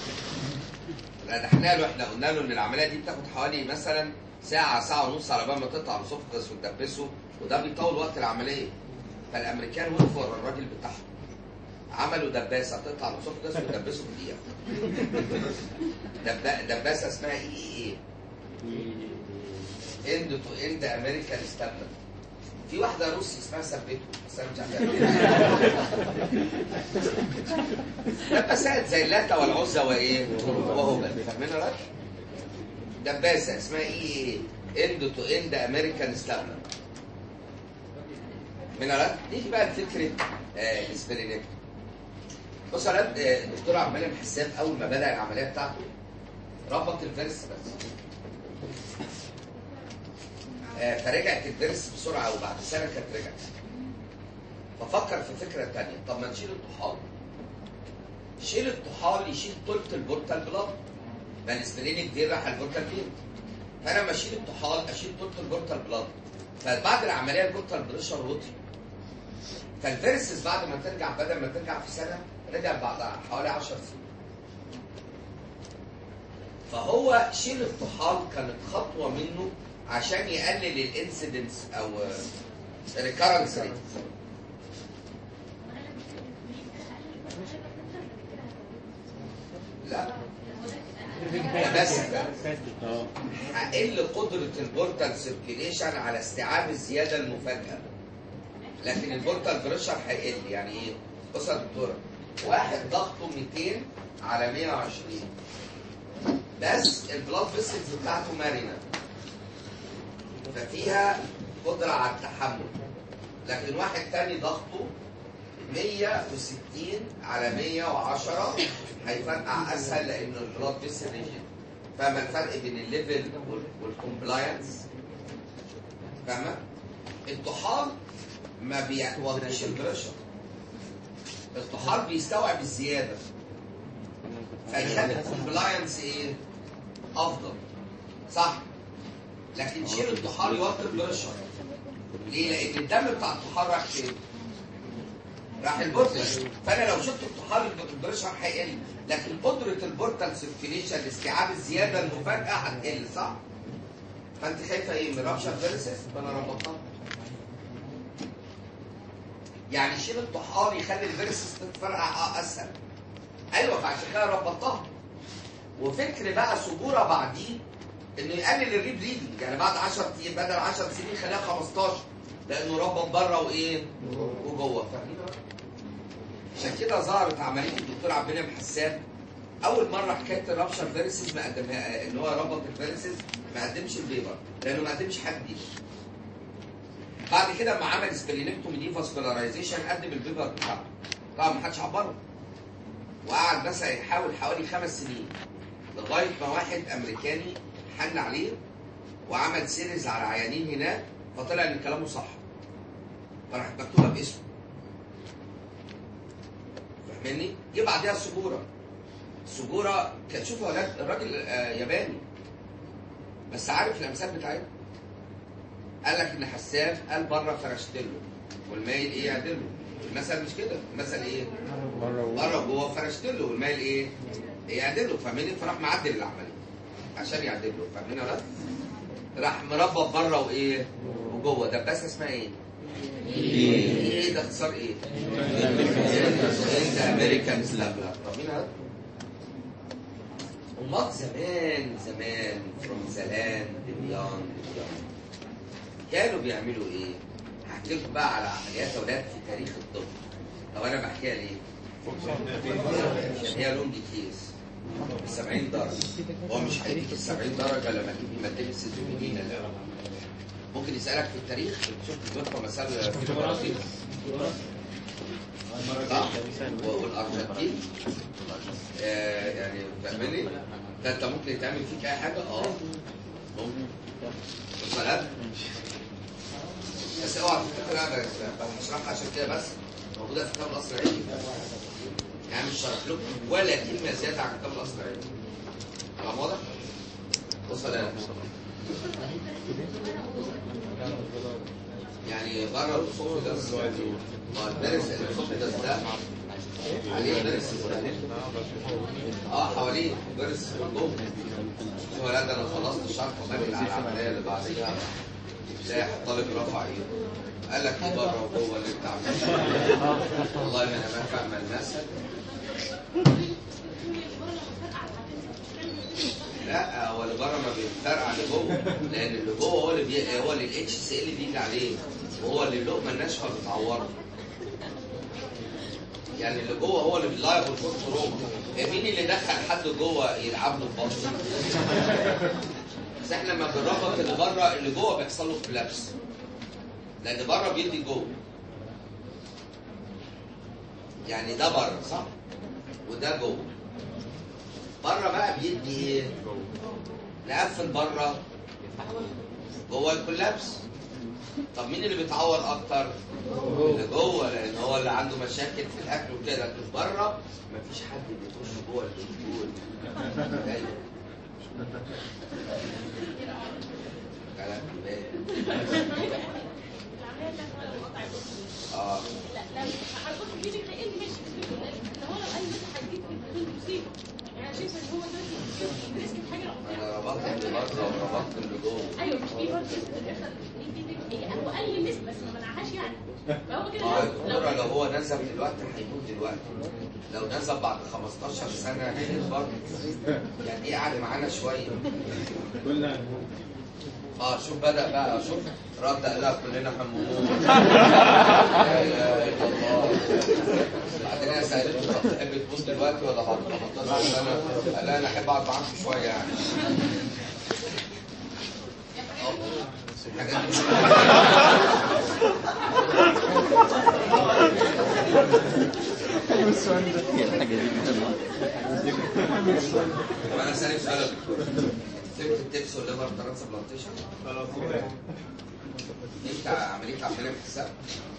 ردحنا له احنا قلنا له ان العمليه دي بتاخد حوالي مثلا ساعه ساعه ونص على بال ما تقطع الاسوفجس وتدبسه وده بيطول وقت العمليه فالامريكان وقفوا ورا الراجل بتاعهم عملوا دباسه تقطع الاسوفجس وتدبسه في دقيقه دب- دباسه اسمها اي اي اي اند تو اند امريكان ستابلر في واحده روسي اسمها سبيتو بس انا مش عارف دباسات زي اللاتة والعزى وايه وهبل فاهمين ولا لا؟ دباسه اسمها اي اي اند تو اند امريكان ستابلر من ولاد نيجي بقى لفكره آه الاسبرينيك بص يا ولاد آه، الدكتور عبد المنعم حساب اول ما بدا العمليه بتاعته ربط الفيرس بس آه، فرجعت الفيرس بسرعه وبعد سنه كانت رجعت ففكر في فكره تانية طب ما نشيل الطحال شيل الطحال يشيل طولة البورتال بلاد ما الاسبرينيك دي راح البورتال فين فانا لما اشيل الطحال اشيل طولة البورتال بلاد فبعد العمليه البورتال بريشر وطي فالفيرسز بعد ما ترجع بدل ما ترجع في سنه رجع بعد حوالي 10 سنين فهو شيل الطحال كانت خطوه منه عشان يقلل الانسيدنس او ريكارنس ريت لا بس ده اه هقل قدرة البورتال سيركيليشن على استيعاب الزيادة المفاجئة لكن البورتال بريشر هيقل يعني ايه؟ بص يا دكتورة واحد ضغطه 200 على 120 بس البلاد فيسلز بتاعته مرنة ففيها قدرة على التحمل لكن واحد تاني ضغطه 160 على 110 هيفرقع اسهل لان البلاد فيسل ريجن فاهمه الفرق بين الليفل والكومبلاينس فاهمه الطحال ما بيوطيش البريشر الطحال بيستوعب الزياده فيخلي الكومبلاينس ايه افضل صح لكن شيل الطحال يوطي البريشر ليه لان الدم بتاع الطحال راح فين راح البورتال فانا لو شلت الطحال البريشر هيقل لكن قدره البورتال سيركيليشن لاستيعاب الزياده المفاجاه هتقل صح؟ فانت خايفه ايه من رابشر فيرسس فانا ربطتها يعني شيل الطحال يخلي الفيرسس تتفرقع اسهل ايوه فعشان كده ربطتها وفكر بقى صبوره بعديه انه يقلل الري بليدنج يعني بعد 10 ايام بدل 10 سنين يخليها 15 لانه ربط بره وايه؟ وجوه فاهمين عشان كده ظهرت عمليه الدكتور عبد المنعم حسان اول مره حكايه الرابشر فيرسز ما قدمها ان هو ربط الفيرسز ما قدمش البيبر لانه ما قدمش حاجه جديده بعد كده لما عمل سبلينكتومي دي فاسكولارايزيشن قدم البيبر بتاعه طبعا ما حدش عبره وقعد بس يحاول حوالي خمس سنين لغايه ما واحد امريكاني حن عليه وعمل سيريز على عيانين هناك فطلع ان كلامه صح فراحت مكتوبه باسمه فاهمني؟ جه بعديها السجوره السجوره كان شوفوا يا ولاد الراجل آه، ياباني بس عارف الامثال بتاعتنا قال لك ان حسان قال بره فرشت له والمايل ايه يعدله المثل مش كده المثل ايه؟ بره جوه فرشت له والمايل ايه؟ يعدله فاهمين فراح معدل العمليه عشان يعدله فاهمين ولا لا؟ راح مربط بره وايه؟ وجوه دباسه اسمها ايه؟ ايه ده اختصار ايه؟ انت امريكان سلابلا فاهمين هذا؟ امال زمان زمان فروم زمان بيان بيان كانوا بيعملوا ايه؟ هحكي لكم بقى على عمليات اولاد في تاريخ الطب طب انا بحكيها ليه؟ عشان هي لونج كيس 70 درجه هو مش هيديك ال 70 درجه لما تيجي مادة السيزوميدين اللي ممكن يسالك في التاريخ شفت الدكتور مثلا في البرازيل صح و- والارجنتين آه يعني فاهمني؟ ده انت ممكن يتعمل فيك اي حاجه اه ممكن والصلاه بس اوعى تفتكر انا بشرحها عشان كده بس موجوده في كتاب الاصل العلمي يعني مش شرح لكم ولا كلمه زياده عن كتاب الاصل العلمي كلام واضح؟ والصلاه يعني بره الصوف ده ما الدرس الصوف ده ده عليه درس اه حواليه درس جوه هو لا ده انا خلصت الشرح ومالي على العمليه اللي بعديها لا طالب رفع ايده قال لك ايه بره وجوه اللي انت عامله والله ما انا ما فاهم المثل لا هو اللي بره ما بيفرقع اللي جوه لان اللي جوه هو اللي بي... هو اللي الاتش سي ال بيجي عليه وهو اللي اللقمه الناشفه بتعوره يعني اللي جوه هو اللي لايبل فور تروما مين اللي دخل حد جوه يلعب له البطن بس احنا لما بنربط اللي بره اللي جوه بيحصل له كولابس لان بره بيدي جوه يعني ده بره صح وده جوه بره بقى بيدي ايه نقفل بره جوه الكولابس طب مين اللي بيتعور اكتر اللي جوه لان هو اللي عنده مشاكل في الاكل وكده لكن بره مفيش حد بيخش جوه الدكتور أيوة. كلام باين. اه لا لا هربطه بايدك لان ماشي اللي هو لو قال مثلا هيجيب مصيبه يعني انا شايفه ان هو دلوقتي بيريسك حاجه لو انا ربطت اللي بره وربطت اللي جوه ايوه مش في برضه في الاخر هي هو قال لي نسبه بس ما منعهاش يعني فهو كده اه لو- الدكتوره لو هو نزل دلوقتي هيموت دلوقتي لو نزل بعد 15 سنه هيموت برضه يعني ايه قاعد معانا شويه قلنا اه شوف بدأ بقى شوف رد قال لها كلنا همومون لا اله الا الله بعدين انا سالته طب تحب تموت دلوقتي ولا بعد 15 سنه؟ قال لها انا احب اقعد معاكم شويه يعني آه، الحاجات دي هي الحاجة دي بتطلع طب انا اسالك سؤال يا دكتور فهمت التبس والليفر ترانسبلانتيشن؟ انت عمليه عمليه حساب؟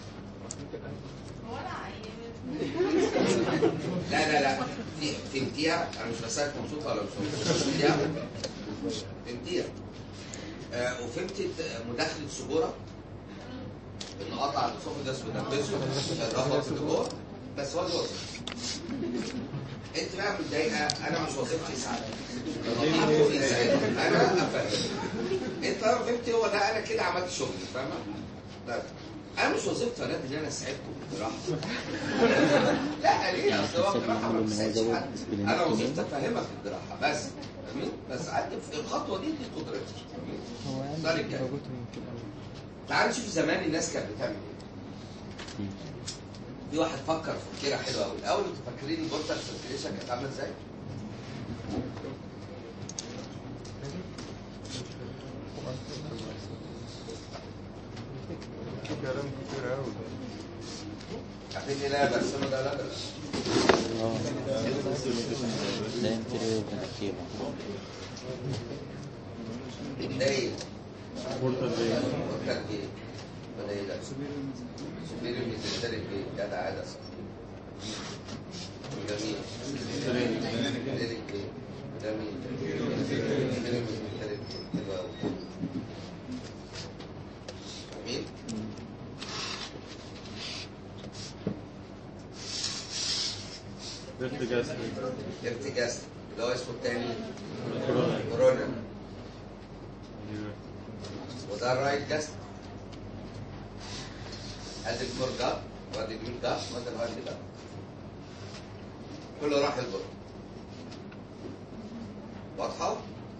لا لا لا في فهمتيها انا مش بسالك مبسوطه ولا مش مبسوطه فهمتيها فهمتيها آه وفهمت مداخله سجوره ان قطع الاسوفجس ودبسه عشان ربط اللي جوه بس هو دي وظيفته انت بقى متضايقه انا مش وظيفتي اساعدك وظيفتي يساعدك. انا افهم انت لو فهمت هو ده انا كده عملت شغلي فاهمه؟ لا انا مش وظيفتي يا ولاد ان انا اساعدكم براحتي لا ليه اصل هو الجراحه ما بتساعدش حد انا وظيفتي افهمك الجراحه بس فاهمين؟ بس عدي في الخطوه دي دي قدرتي فاهمين؟ ده رجاله تعال نشوف زمان الناس كانت بتعمل ايه في واحد فكر فكره حلوه قوي الاول انتوا فاكرين البورتال سيركيليشن كانت عامله ازاي؟ كلام كتير قوي عارفين ايه لا برسمه ده لا لا لا انتريور كتير دايل بورتال دي بورتال جيت ولا ايه ده؟ سوبيريور ميزنتريك جيت جدع عدس جميل ميزنتريك جيت جميل سوبيريور ميزنتريك جيت حلو قوي جميل ليفت جاستريك ارتجاس اللي هو اسمه التاني كورونا كورونا وده الرايت جاست ادي الكور ده وادي اليمين ده وادي الهاند ده كله راح البر واضحة؟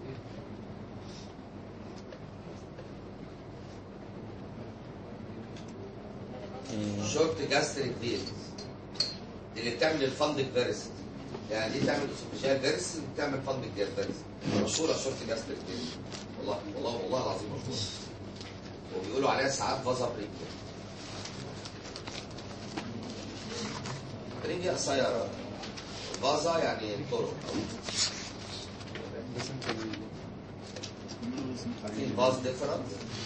شورت جاستريك فين دي اللي بتعمل الفندق فيرس يعني دي تعمل اسوفيجيال فيرس بتعمل فندق فيرس مشهوره شورت جاستريك فين والله والله والله العظيم مشهوره وبيقولوا عليها ساعات فازا بريكيا بريكيا قصيره فازا يعني طرق في فاز ديفرنت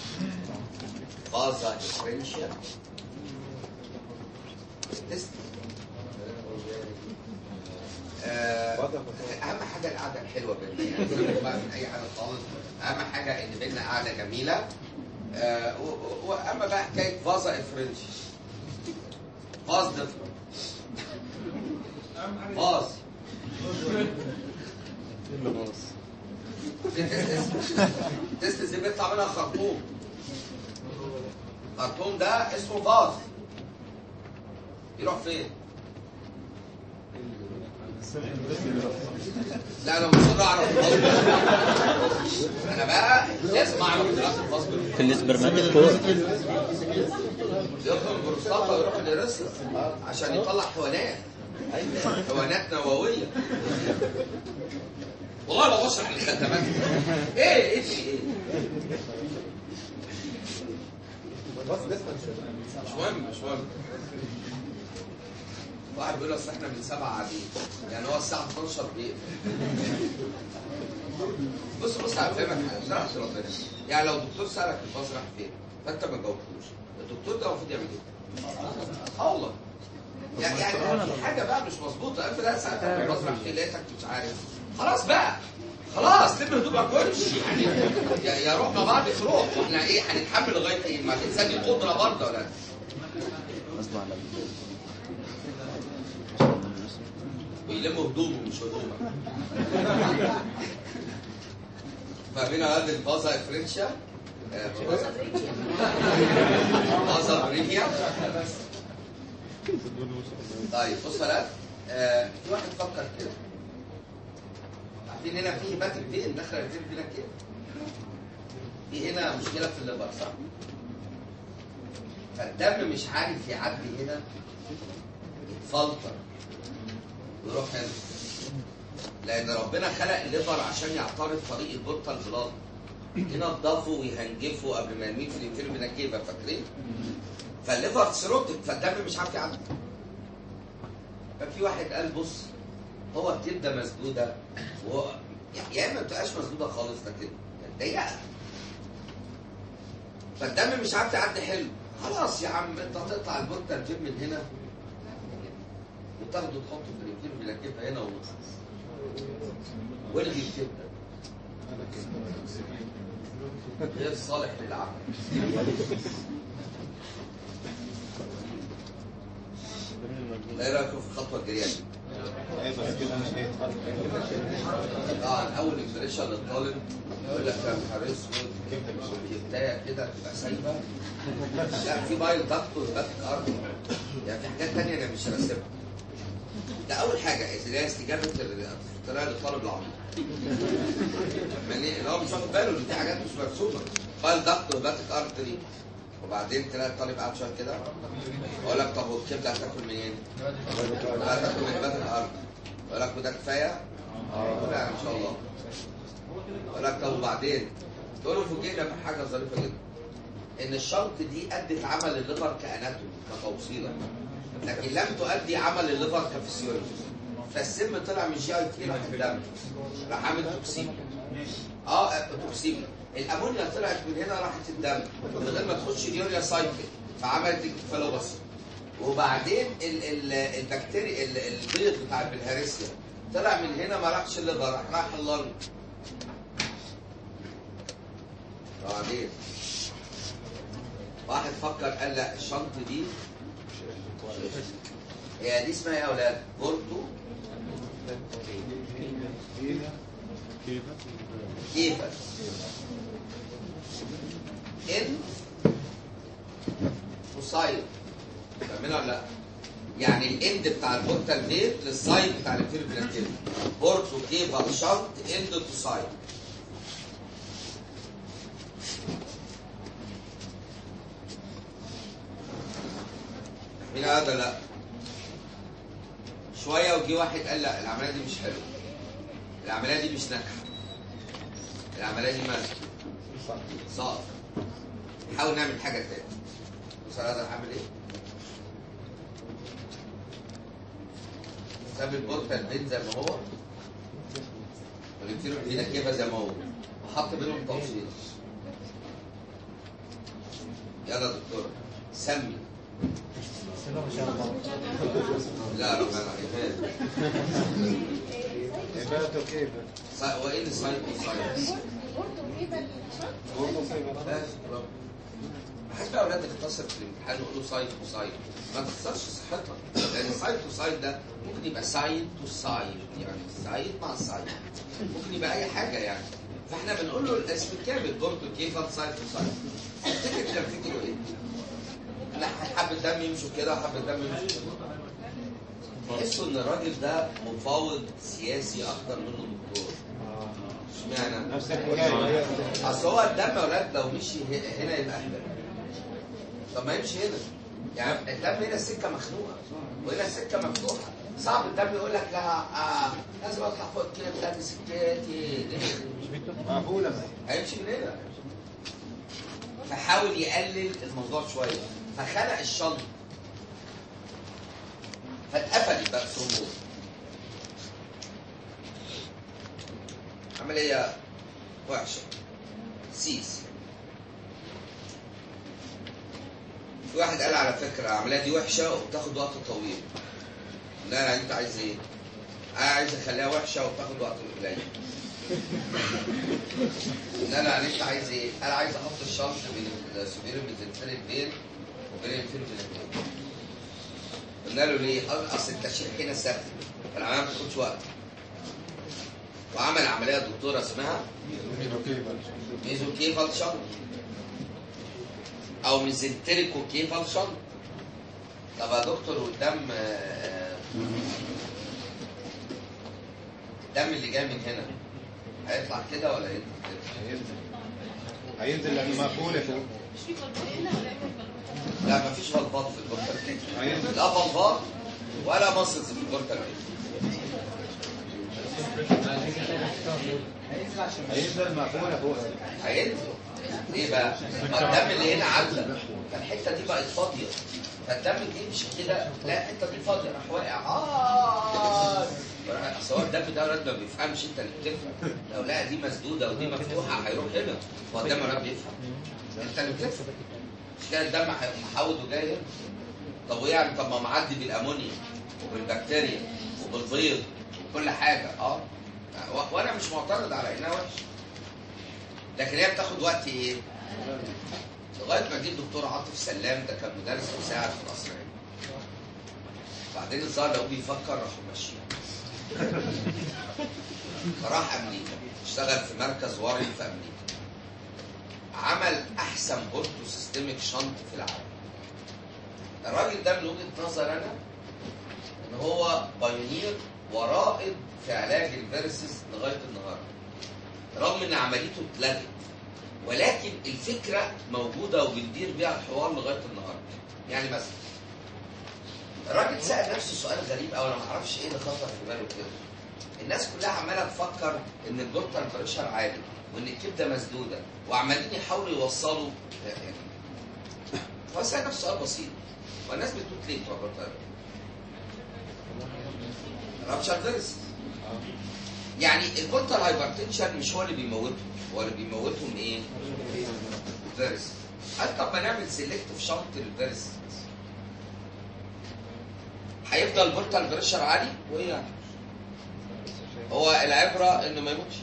فازا ديفرنشيال تست آه، اهم حاجه القعده الحلوه بينا يعني سيبك بقى من اي حاجه خالص اهم حاجه ان بينا قعده جميله آه، و- و- واما بقى حكايه فازا الفرنش فاز ديفرنت فاز في تستس تستس دي بيطلع منها خرطوم خرطوم ده اسمه فاز يروح فين؟ لا انا مصر اعرف الفاز انا بقى لازم اعرف دراسه الفاز في الاسبرماتيك كور يدخل البروستاتا ويروح للرسل عشان يطلع حيوانات حيوانات نوويه والله ما بشرح للخدمات ايه ايه في ايه مش مهم مش مهم واحد بيقول اصل احنا من سبعه قاعدين يعني هو الساعه 12 بيقفل بص بص هفهمك حاجه شرح ربنا يعني لو الدكتور سالك الباص راح فين فانت ما جاوبتوش الدكتور ده المفروض يعمل ايه؟ اه والله يعني يعني في حاجه بقى مش مظبوطه افرض انا سالتك الباص راح فين لقيتك مش عارف خلاص بقى خلاص لم هدومك وامشي يعني يا يا روح مع بعض في روح احنا ايه هنتحمل لغايه ايه؟ ما الانسان دي قدره برضه ولا غصب على ويلم هدومه مش هدومك فاهمين هذه الفازا افرنشا فازا بريميا طيب بص بقى آه، في واحد فكر كده عارفين هنا في هيباتيك فين دخل الفين فينا كده في هنا مشكله في الليفر صح فالدم مش عارف يعدي هنا يتفلتر ويروح هنا لان ربنا خلق الليفر عشان يعترض طريق البورتال بلاد ينضفه ويهنجفه قبل ما يرميه في الانفيرمينا كيفا فاكرين فالليفر سيروتك فالدم مش عارف يعدي ففي واحد قال بص هو الكبده مسدوده و... يا اما ما بتبقاش مسدوده خالص لكن ضيقه فالدم مش عارف يعدي حلو خلاص يا عم انت هتقطع البورتال جيب من هنا وتاخده تحطه في الانفيرمينا كيفا هنا ونخلص والغي الكبده غير صالح للعمل ايه رايكم في الخطوه الجايه دي؟ طبعا اول امبريشن للطالب يقول لك يا نهار اسود كبدايه كده تبقى سايبه لا في بايل دكتور باك ارض يعني في حاجات ثانيه انا مش راسمها ده اول حاجه اللي هي استجابه الطريقه للطالب العبيط يعني اللي هو مش واخد باله ان في حاجات مش مرسومه بايل دكتور باك ارتري وبعدين تلاقي الطالب قاعد شويه كده اقول لك طب والكبده هتاكل منين؟ هتاكل من باك الارض اقول لك وده كفايه؟ اه لا ان شاء الله اقول لك طب وبعدين تقول له فوجئنا بحاجه ظريفه جدا ان الشنط دي ادت عمل الليفر كاناتومي كتوصيله لكن لم تؤدي عمل الليفر كفسيولوجي فالسم طلع من جي اي تي راح الدم راح عامل توكسيميا اه توكسيميا الامونيا طلعت من هنا راحت الدم من غير ما تخش اليوريا سايكل فعملت الكفالوباسي وبعدين ال ال البكتيريا ال- البيض بتاع البلهارسيا طلع من هنا ما راحش الليفر راح راح اللنج بعدين واحد فكر قال لا الشنط دي هي دي اسمها ايه يا اولاد؟ بورتو كيفا ان وسايد فاهمينها ولا لا؟ يعني الاند بتاع البورتال فيت للسايد بتاع الفيربلاتيل بورتو كيفا شنط اند تو سايد مين هذا لا شويه وجي واحد قال لا العمليه دي مش حلوه العمليه دي مش ناجحه العمليه دي مالها صعب نحاول نعمل حاجه تاني بص هذا هعمل ايه ساب البورتال بين زي ما هو وجبت له هنا كيفه زي ما هو وحط بينهم توصيل يلا يا دكتور سمي لا ربنا عباد وايه اللي سايكو ساينس؟ بحس بقى اولاد تختصر في الامتحان يقولوا سايد تو سايد ما تخسرش صحتها لان سايد تو سايد ده ممكن يبقى سايد تو سايد يعني سايد مع سايد ممكن يبقى اي حاجه يعني فاحنا بنقول له الاسم الكامل بورتو كيفا سايد تو سايد تفتكر كده تفتكروا ايه؟ لا حبة دم يمشوا كده وحبة دم يمشوا كده تحسوا ان الراجل ده مفاوض سياسي اكتر منه دكتور اشمعنى؟ نفس الحكايه اصل هو الدم يا ولاد لو مشي ه- هنا يبقى اهبل طب ما يمشي هنا يعني الدم هنا السكه مخنوقه وهنا السكه مفتوحه صعب الدم يقول لك لا آه لازم اطلع فوق كده بتاعت سكتي معقوله هيمشي من هنا فحاول يقلل الموضوع شويه فخلق الشنط فاتقفلت بقى الثرومبوز عمليه وحشه سيس في واحد قال على فكره العمليه دي وحشه وبتاخد وقت طويل لا لا انت عايز ايه؟ انا عايز اخليها وحشه وبتاخد وقت قليل لا لا انت عايز ايه؟ انا عايز احط الشنط بين السوبيريور ميزنتريك بين وبين الانفيريور ميزنتريك قلنا له ليه؟ قال اصل التشريح هنا سهل العمليه ما بتاخدش وقت وعمل عمليه دكتوره اسمها ميزو كيفال شنط او ميزنتريكو كيفال شنط طب يا دكتور والدم آه، الدم اللي جاي من هنا هيطلع كده ولا يطلع كده؟ هينزل لانه مقفوله فوق مش في فلفل هنا ولا ايه فلفل؟ لا مفيش فلفات في البورتال هينزل لا فلفات ولا مصلز في البورتال هينزل مقفوله فوق هينزل ليه بقى؟ ما الدم اللي هنا عدى فالحته دي بقت فاضيه فالدم دي مش كده لا الحته دي فاضيه راح واقع اه راح- اصل هو الدم ده ولاد ما بيفهمش انت اللي بتفهم لو لقى دي مسدوده ودي مفتوحه هيروح هنا هو الدم ولاد بيفهم انت اللي بتفهم مش كده الدم هيقوم محود وجاي هنا طب وايه يعني طب ما معدي بالامونيا وبالبكتيريا وبالبيض وكل حاجه اه و- وانا مش معترض على انها وحشه لكن هي بتاخد وقت ايه؟ لغايه ما جه الدكتور عاطف سلام ده كان مدرس مساعد في القصر العيني. بعدين الظاهر لقوه بيفكر راحوا ماشيين. فراح امريكا اشتغل في مركز وارن في امريكا. عمل احسن بورتو سيستميك شنط في العالم. الراجل ده من وجهه نظر انا ان هو بايونير ورائد في علاج الفيرسز لغايه النهارده. رغم ان عمليته اتلغت ولكن الفكره موجوده وبندير بيها الحوار لغايه النهارده. يعني مثلا الراجل سال نفسه سؤال غريب قوي انا ما اعرفش ايه اللي خطر في باله كده. الناس كلها عماله تفكر ان البورتال بريشر عالي وان الكبده مسدوده وعمالين يحاولوا يوصلوا يعني هو سال نفسه سؤال بسيط والناس بتموت ليه بتوع البورتال؟ رابشر فيرس يعني البورتال هايبرتنشن مش هو اللي بيموتهم هو اللي بيموتهم ايه؟ فيرس قال طب ما نعمل سيلكتيف شنط للفيرس هيفضل البورتال بريشر عالي وايه يعني؟ هو العبره انه ما يموتش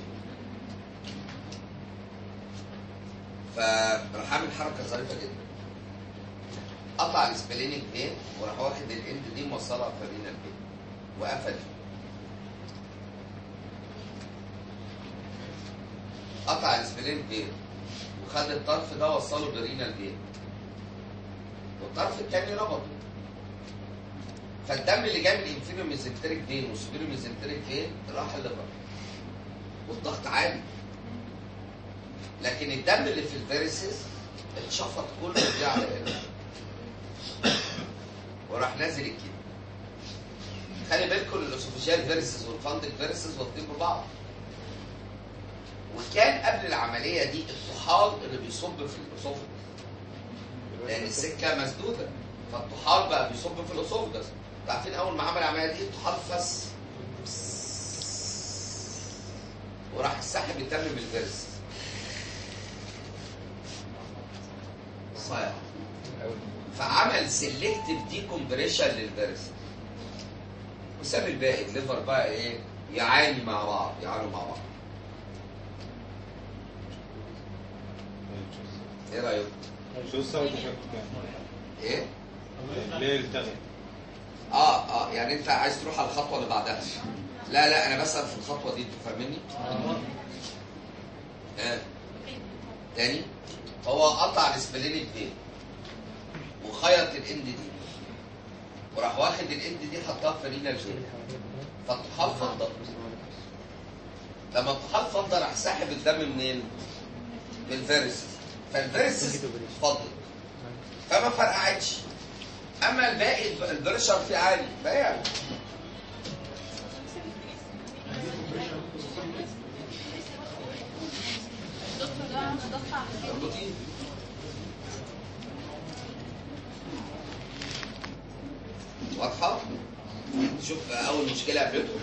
فراح عامل حركه ظريفه جدا قطع السبلينيك فين وراح واخد الاند دي موصلها في الرينال فين وقفل قطع السبلين فين وخد الطرف ده وصله برينال فين والطرف الثاني ربطه فالدم اللي جاي من الانفيريور ميزنتريك فين والسوبيريور ميزنتريك فين راح الليفر والضغط عالي لكن الدم اللي في الفيرسز اتشفط كله جه على هنا وراح نازل الكلى خلي بالكم الاسوفيجيال فيرسز والفاندك فيرسز واخدين ببعض وكان قبل العمليه دي الطحال اللي بيصب في الاسوفجس لان السكه مسدوده فالطحال بقى بيصب في الاسوفجس عارفين اول ما عمل العمليه دي الطحال فس وراح السحب الدم من الفيرس صايع فعمل سيلكتيف دي كومبريشن للفيرس وساب الباقي الليفر بقى ايه يعاني مع بعض يعانوا مع بعض ايه رايكم؟ شو السبب تشكك ايه؟ ليه التغي؟ اه اه يعني انت عايز تروح على الخطوه اللي بعدها لا لا انا بسال في الخطوه دي انتوا فاهميني؟ اه تاني هو قطع السبلينيك فين وخيط الاند دي وراح واخد الاند دي حطها في رينا الفين فالطحال فضل لما الطحال فضل راح ساحب الدم منين؟ من الفيرس فالفيرس فضل فما فرقعتش اما الباقي البريشر فيه عالي فهي الدكتور ده عنده ضغط على الكلى. البروتين واضحة؟ شوف أول مشكلة قابلته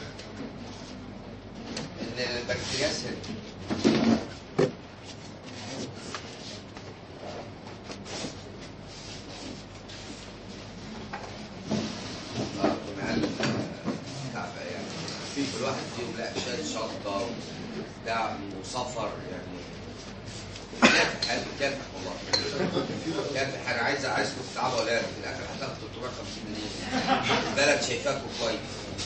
إن البكتيرياس هنا آه، مع الكعبة يعني في الواحد فيهم لا شايل شنطة وبتاع وسفر يعني كافح حياته كافح والله كافح انا عايز عايزكم تتعبوا ولا في الاخر هتاخد 350 جنيه البلد شايفاكم كويس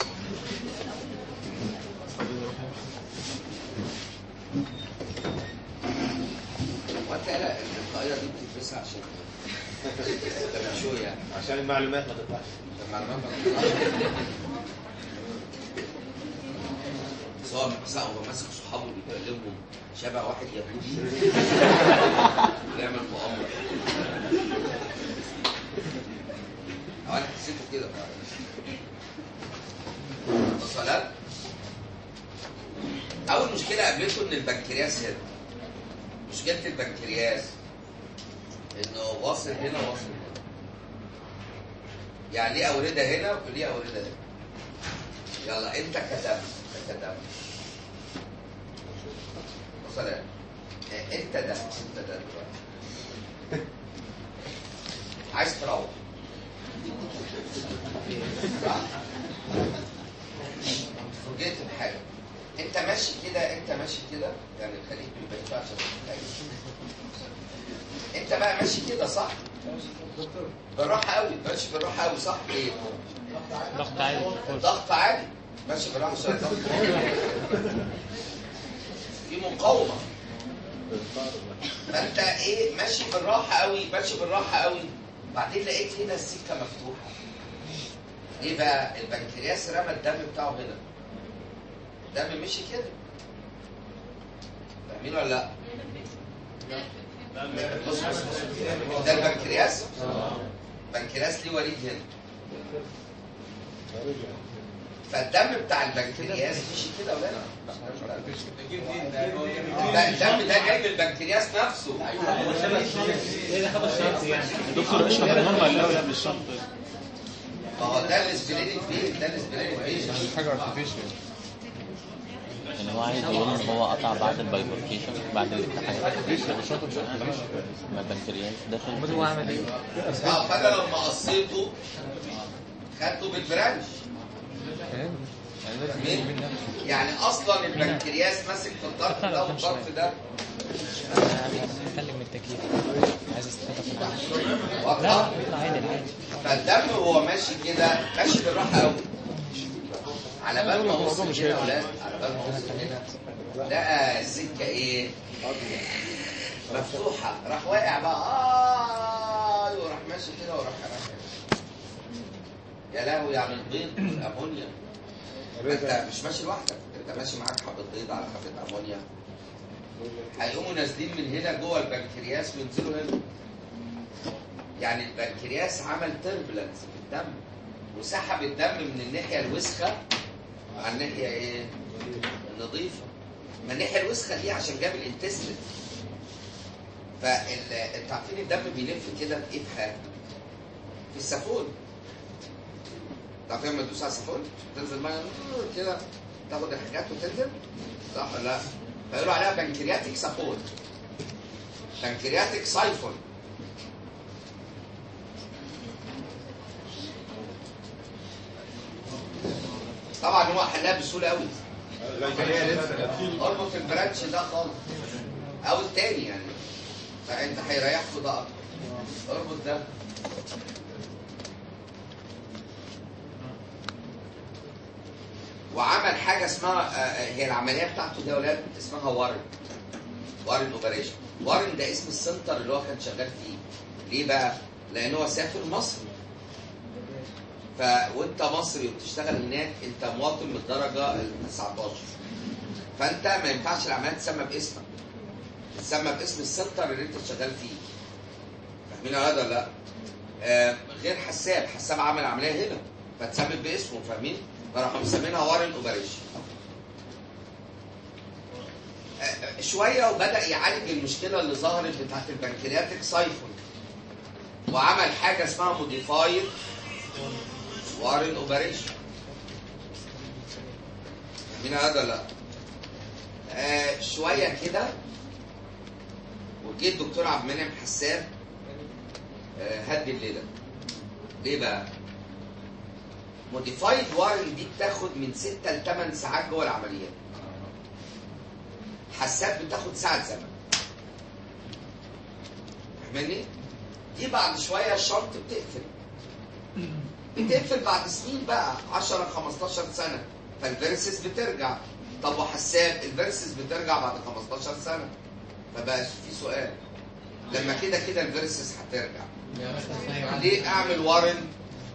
وانت لا الطاقيه دي بتلبسها عشان تبقى شو يعني عشان المعلومات ما تطلعش المعلومات ما بتطلعش. بس هو بس هو ماسك صحابه بيكلمهم شبه واحد يهودي بيعمل مؤامرة أو أنا حسيته كده وصلت أول مشكلة قابلته إن البنكرياس هنا مشكلة البنكرياس إنه واصل هنا واصل هنا يعني ليه أوردة هنا وليه أوردة هنا يلا أنت كدم كدم وصلت انت ده انت ده دلوقتي عايز تروح صح؟ فوجئت بحاجه انت ماشي كده انت ماشي كده يعني خليك بالبيت عشان تتخيل انت بقى ماشي كده صح؟ بالراحه قوي ماشي بالراحه قوي صح ليه؟ ضغط عالي الضغط عالي ماشي بالراحه عشان الضغط عالي. في مقاومه فانت ايه ماشي بالراحه قوي ماشي بالراحه قوي بعدين لقيت هنا السكه مفتوحه ايه بقى البنكرياس رمى الدم بتاعه هنا الدم مشي كده فاهمين ولا لا بص بص بص ده البنكرياس البنكرياس ليه وريد هنا فالدم بتاع البنكرياس مشي كده ولا لا؟ ده الدم ده جاي من البنكرياس نفسه دكتور اشرح النورمال الاول قبل الشنط ما هو ده الاسبلينيك فين ده الاسبلينيك فين حاجه ارتفيشال يعني هو عايز يقول ان هو قطع بعد البايفوركيشن بعد الاتحاد ما البنكرياس داخل هو عمل ايه؟ اه فانا لما قصيته خدته بالبرانش فاهم؟ يعني لازم مين؟ يجي منها يعني اصلا البنكرياس ماسك في الطرف ده والطرف ده اتكلم من التكييف عايز استفاد من العالم واضحه لا يطلع عادي عادي فالدم وهو ماشي كده ماشي بالراحه قوي على بال ما وصل هنا يا اولاد على بال ما وصل هنا لقى السكه ايه؟ مفتوحه راح واقع بقى اه وراح ماشي كده وراح رايح يا لهوي يعني البيض الامونيا انت مش ماشي لوحدك انت ماشي معاك حبه بيض على حبه امونيا هيقوموا نازلين من هنا جوه البنكرياس وينزلوا هنا يعني البنكرياس عمل تربلنس في الدم وسحب الدم من الناحيه الوسخه على الناحيه ايه؟ النظيفه ما الناحيه الوسخه دي عشان جاب الانتستين فال انتوا عارفين الدم بيلف كده في ايه في حاجه؟ في السافون انتوا عارفين لما تدوس على السافون تنزل ميه كده تاخد الحاجات وتنزل صح ولا لا؟ فيقولوا عليها بنكرياتيك سافون بنكرياتيك سايفون طبعا هو حلها بسهوله قوي اربط البرانش ده خالص او التاني يعني فانت هيريحكوا ده اكتر اربط ده وعمل حاجه اسمها آه، هي العمليه بتاعته دي يا ولاد اسمها وارن وارن اوبريشن وارن ده اسم السنتر اللي هو كان شغال فيه ليه بقى؟ لان هو سافر مصر ف وانت مصري وبتشتغل هناك انت مواطن من الدرجه ال 19 فانت ما ينفعش العمليه تسمى باسمك تسمى باسم السنتر اللي انت شغال فيه فاهمين هذا ولا لا؟ آه غير حساب حساب عمل عمليه هنا فتسمت باسمه فاهمين؟ فراحوا مسمينها وارن اوبريشن آه، شويه وبدا يعالج المشكله اللي ظهرت بتاعت البنكرياتيك سايفون وعمل حاجه اسمها موديفايد وارن اوبريشن فاهمين هذا ولا لا؟ آه شويه كده وجه الدكتور عبد المنعم حسان آه، هدي الليله ليه بقى؟ موديفايد وارن دي بتاخد من 6 ل 8 ساعات جوه العمليات حساب بتاخد ساعة زمن فاهماني؟ دي بعد شوية الشنط بتقفل بتقفل بعد سنين بقى 10 15 سنة فالفيرسز بترجع طب وحساب الفيرسز بترجع بعد 15 سنة فبقى في سؤال لما كده كده الفيرسز هترجع ليه اعمل وارن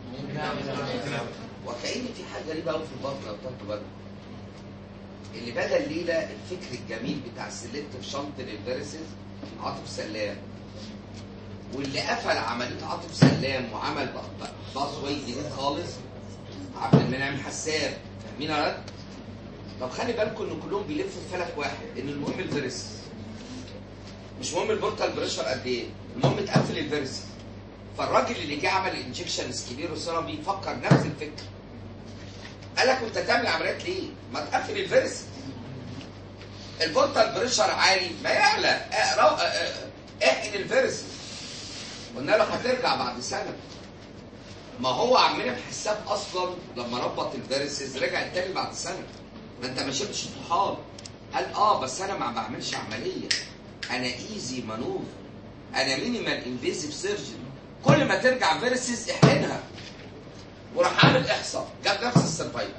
وكأن في حاجة غريبة قوي في البطن لو تاخدوا بالكم اللي بدا الليله الفكر الجميل بتاع السلكتيف شنط للفيرسز عاطف سلام واللي قفل عمليه عاطف سلام وعمل باص واي جديد خالص عبد المنعم حساب فاهمين يا رد؟ طب خلي بالكم ان كلهم بيلفوا في فلك واحد ان المهم الفيرس مش مهم البورتال بريشر قد ايه المهم تقفل الفيرس فالراجل اللي جه عمل انجكشن سكليروسيرابي فكر نفس الفكر قال لك انت تعمل عمليات ليه؟ ما تقفل الفيرس البورتال بريشر عالي ما يعلى اه رو- اه- اه- احقن الفيرس قلنا له هترجع بعد سنه ما هو عمنا بحساب اصلا لما ربط الفيرسز رجع تاني بعد سنه ما انت ما شفتش طحال قال اه بس انا ما بعملش عمليه انا ايزي مانوفر انا مينيمال انفيزيف سيرجن كل ما ترجع فيرسز احقنها وراح عامل احصاء جاب نفس السرفايفل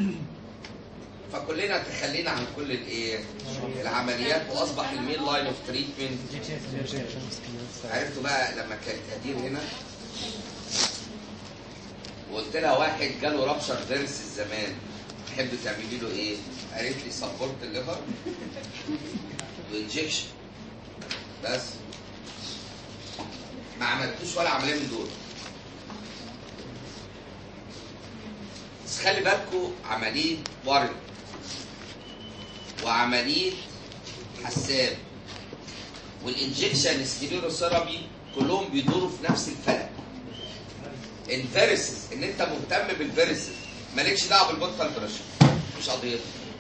فكلنا تخلينا عن كل الايه العمليات واصبح المين لاين اوف تريتمنت عرفتوا بقى لما كانت هدير هنا وقلت لها واحد جاله رابشر فيرس زمان تحب تعملي له ايه؟ قالت لي سبورت الليفر وانجكشن بس ما عملتوش ولا عمليه من دول بس خلي بالكوا عمليه ورد وعمليه حساب والانجكشن سكليروثيرابي كلهم بيدوروا في نفس الفلك الفيرسز ان انت مهتم بالفيرسز مالكش دعوه بالبوتال بريشر مش قضيتك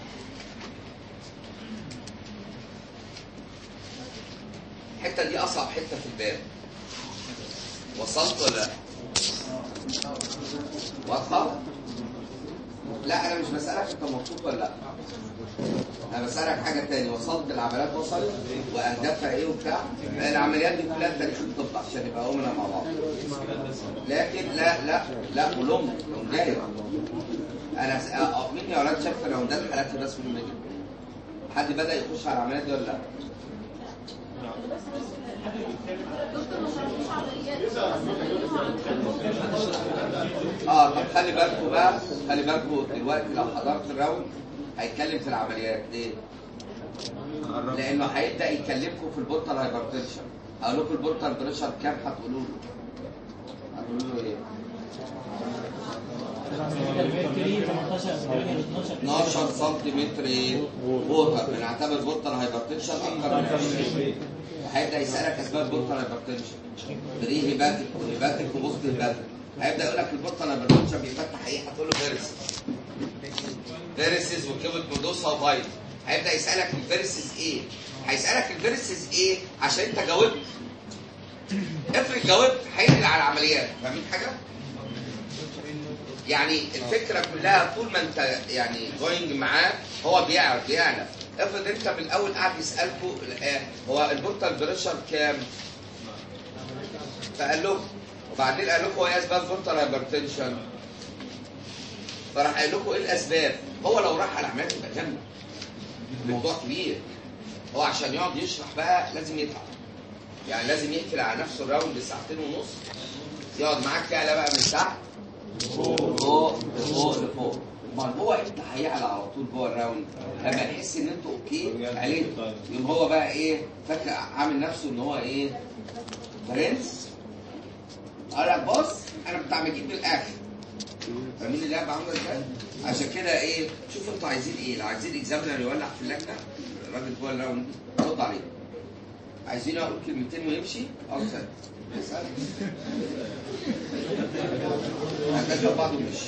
الحته دي اصعب حته في الباب وصلت ولا لا؟ واضحه لا انا مش بسالك انت مبسوط ولا لا انا بسالك حاجه تاني وصلت العمليات وصلت واهدافها ايه وبتاع العمليات دي كلها تاريخ الطب عشان يبقى امنا مع بعض لكن لا لا لا ولهم لهم جاي انا س- آه، مين يا ولاد شاف راوندات حالات بس من المجد حد بدا يخش على العمليات دي ولا لا؟ اه طب خلي بالكم بقى خلي بالكم دلوقتي لو حضرت الراوند هيتكلم في العمليات ليه؟ لانه هيبدا يكلمكم في البورتال هايبرتنشن هقول لكم البورتال بريشر كام هتقولوا له هتقولوا له ايه؟ 12 سنتيمتر ايه؟ ووتر بنعتبر بورتال هايبرتنشن اكتر من 20 هيبدا يسالك اسباب بورتال هايبرتنشن بري هيباتيك وهيباتيك وبوست هيباتيك هيبدا يقول لك البورتال هايبرتنشن بيفتح ايه؟ هتقول له فيرسز فيرسز وكيبت بودوسا وبايت هيبدا يسالك الفيرسز ايه؟ هيسالك الفيرسز ايه عشان انت جاوبت افرض جاوبت هينقل على العمليات فاهمين حاجه؟ يعني الفكره كلها طول ما انت يعني جوينج معاه هو بيعرف بيعلم افرض انت من الاول قاعد يسالكوا آه، هو البورتال بريشر كام؟ فقال له وبعدين قال لكم ايه اسباب بورتال هايبرتنشن؟ فراح قال لكم ايه الاسباب؟ هو لو راح على العمليات يبقى جنبه الموضوع كبير هو عشان يقعد يشرح بقى لازم يتعب يعني لازم يقفل على نفسه الراوند ساعتين ونص يقعد معاك تعلى بقى من تحت فوق لفوق لفوق امال هو انت هيعلى على طول جوه الراوند لما يحس ان انتوا اوكي عليه يقوم هو بقى ايه فاكر عامل نفسه ان هو ايه برنس قال لك بص انا بتاع مجيب من الاخر فاهمين اللعبه عامله ازاي؟ عشان كده ايه شوفوا انتوا عايزين ايه لو عايزين اكزامنر يولع في اللجنه الراجل جوه الراوند رد عليه عايزين اقول كلمتين ويمشي اه سهل سهل هتلاقوا بعض ومشي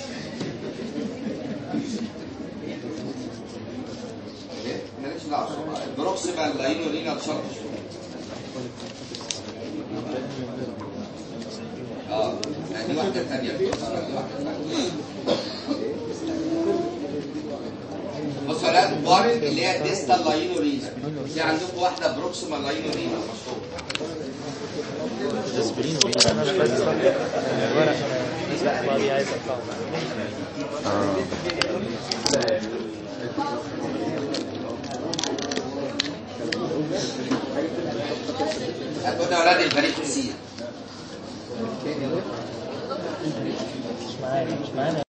ايه؟ مالكش دعوه البروكسيمال لاينورينا تشرب اه دي واحده ثانيه بصوا يا ولاد بارد اللي هي ديستال لاينورينا في عندكم واحده بروكسيمال لاينورينا مشهور اسبرين الورق فاضي عايز اطلعه قلنا يا ولاد الفريق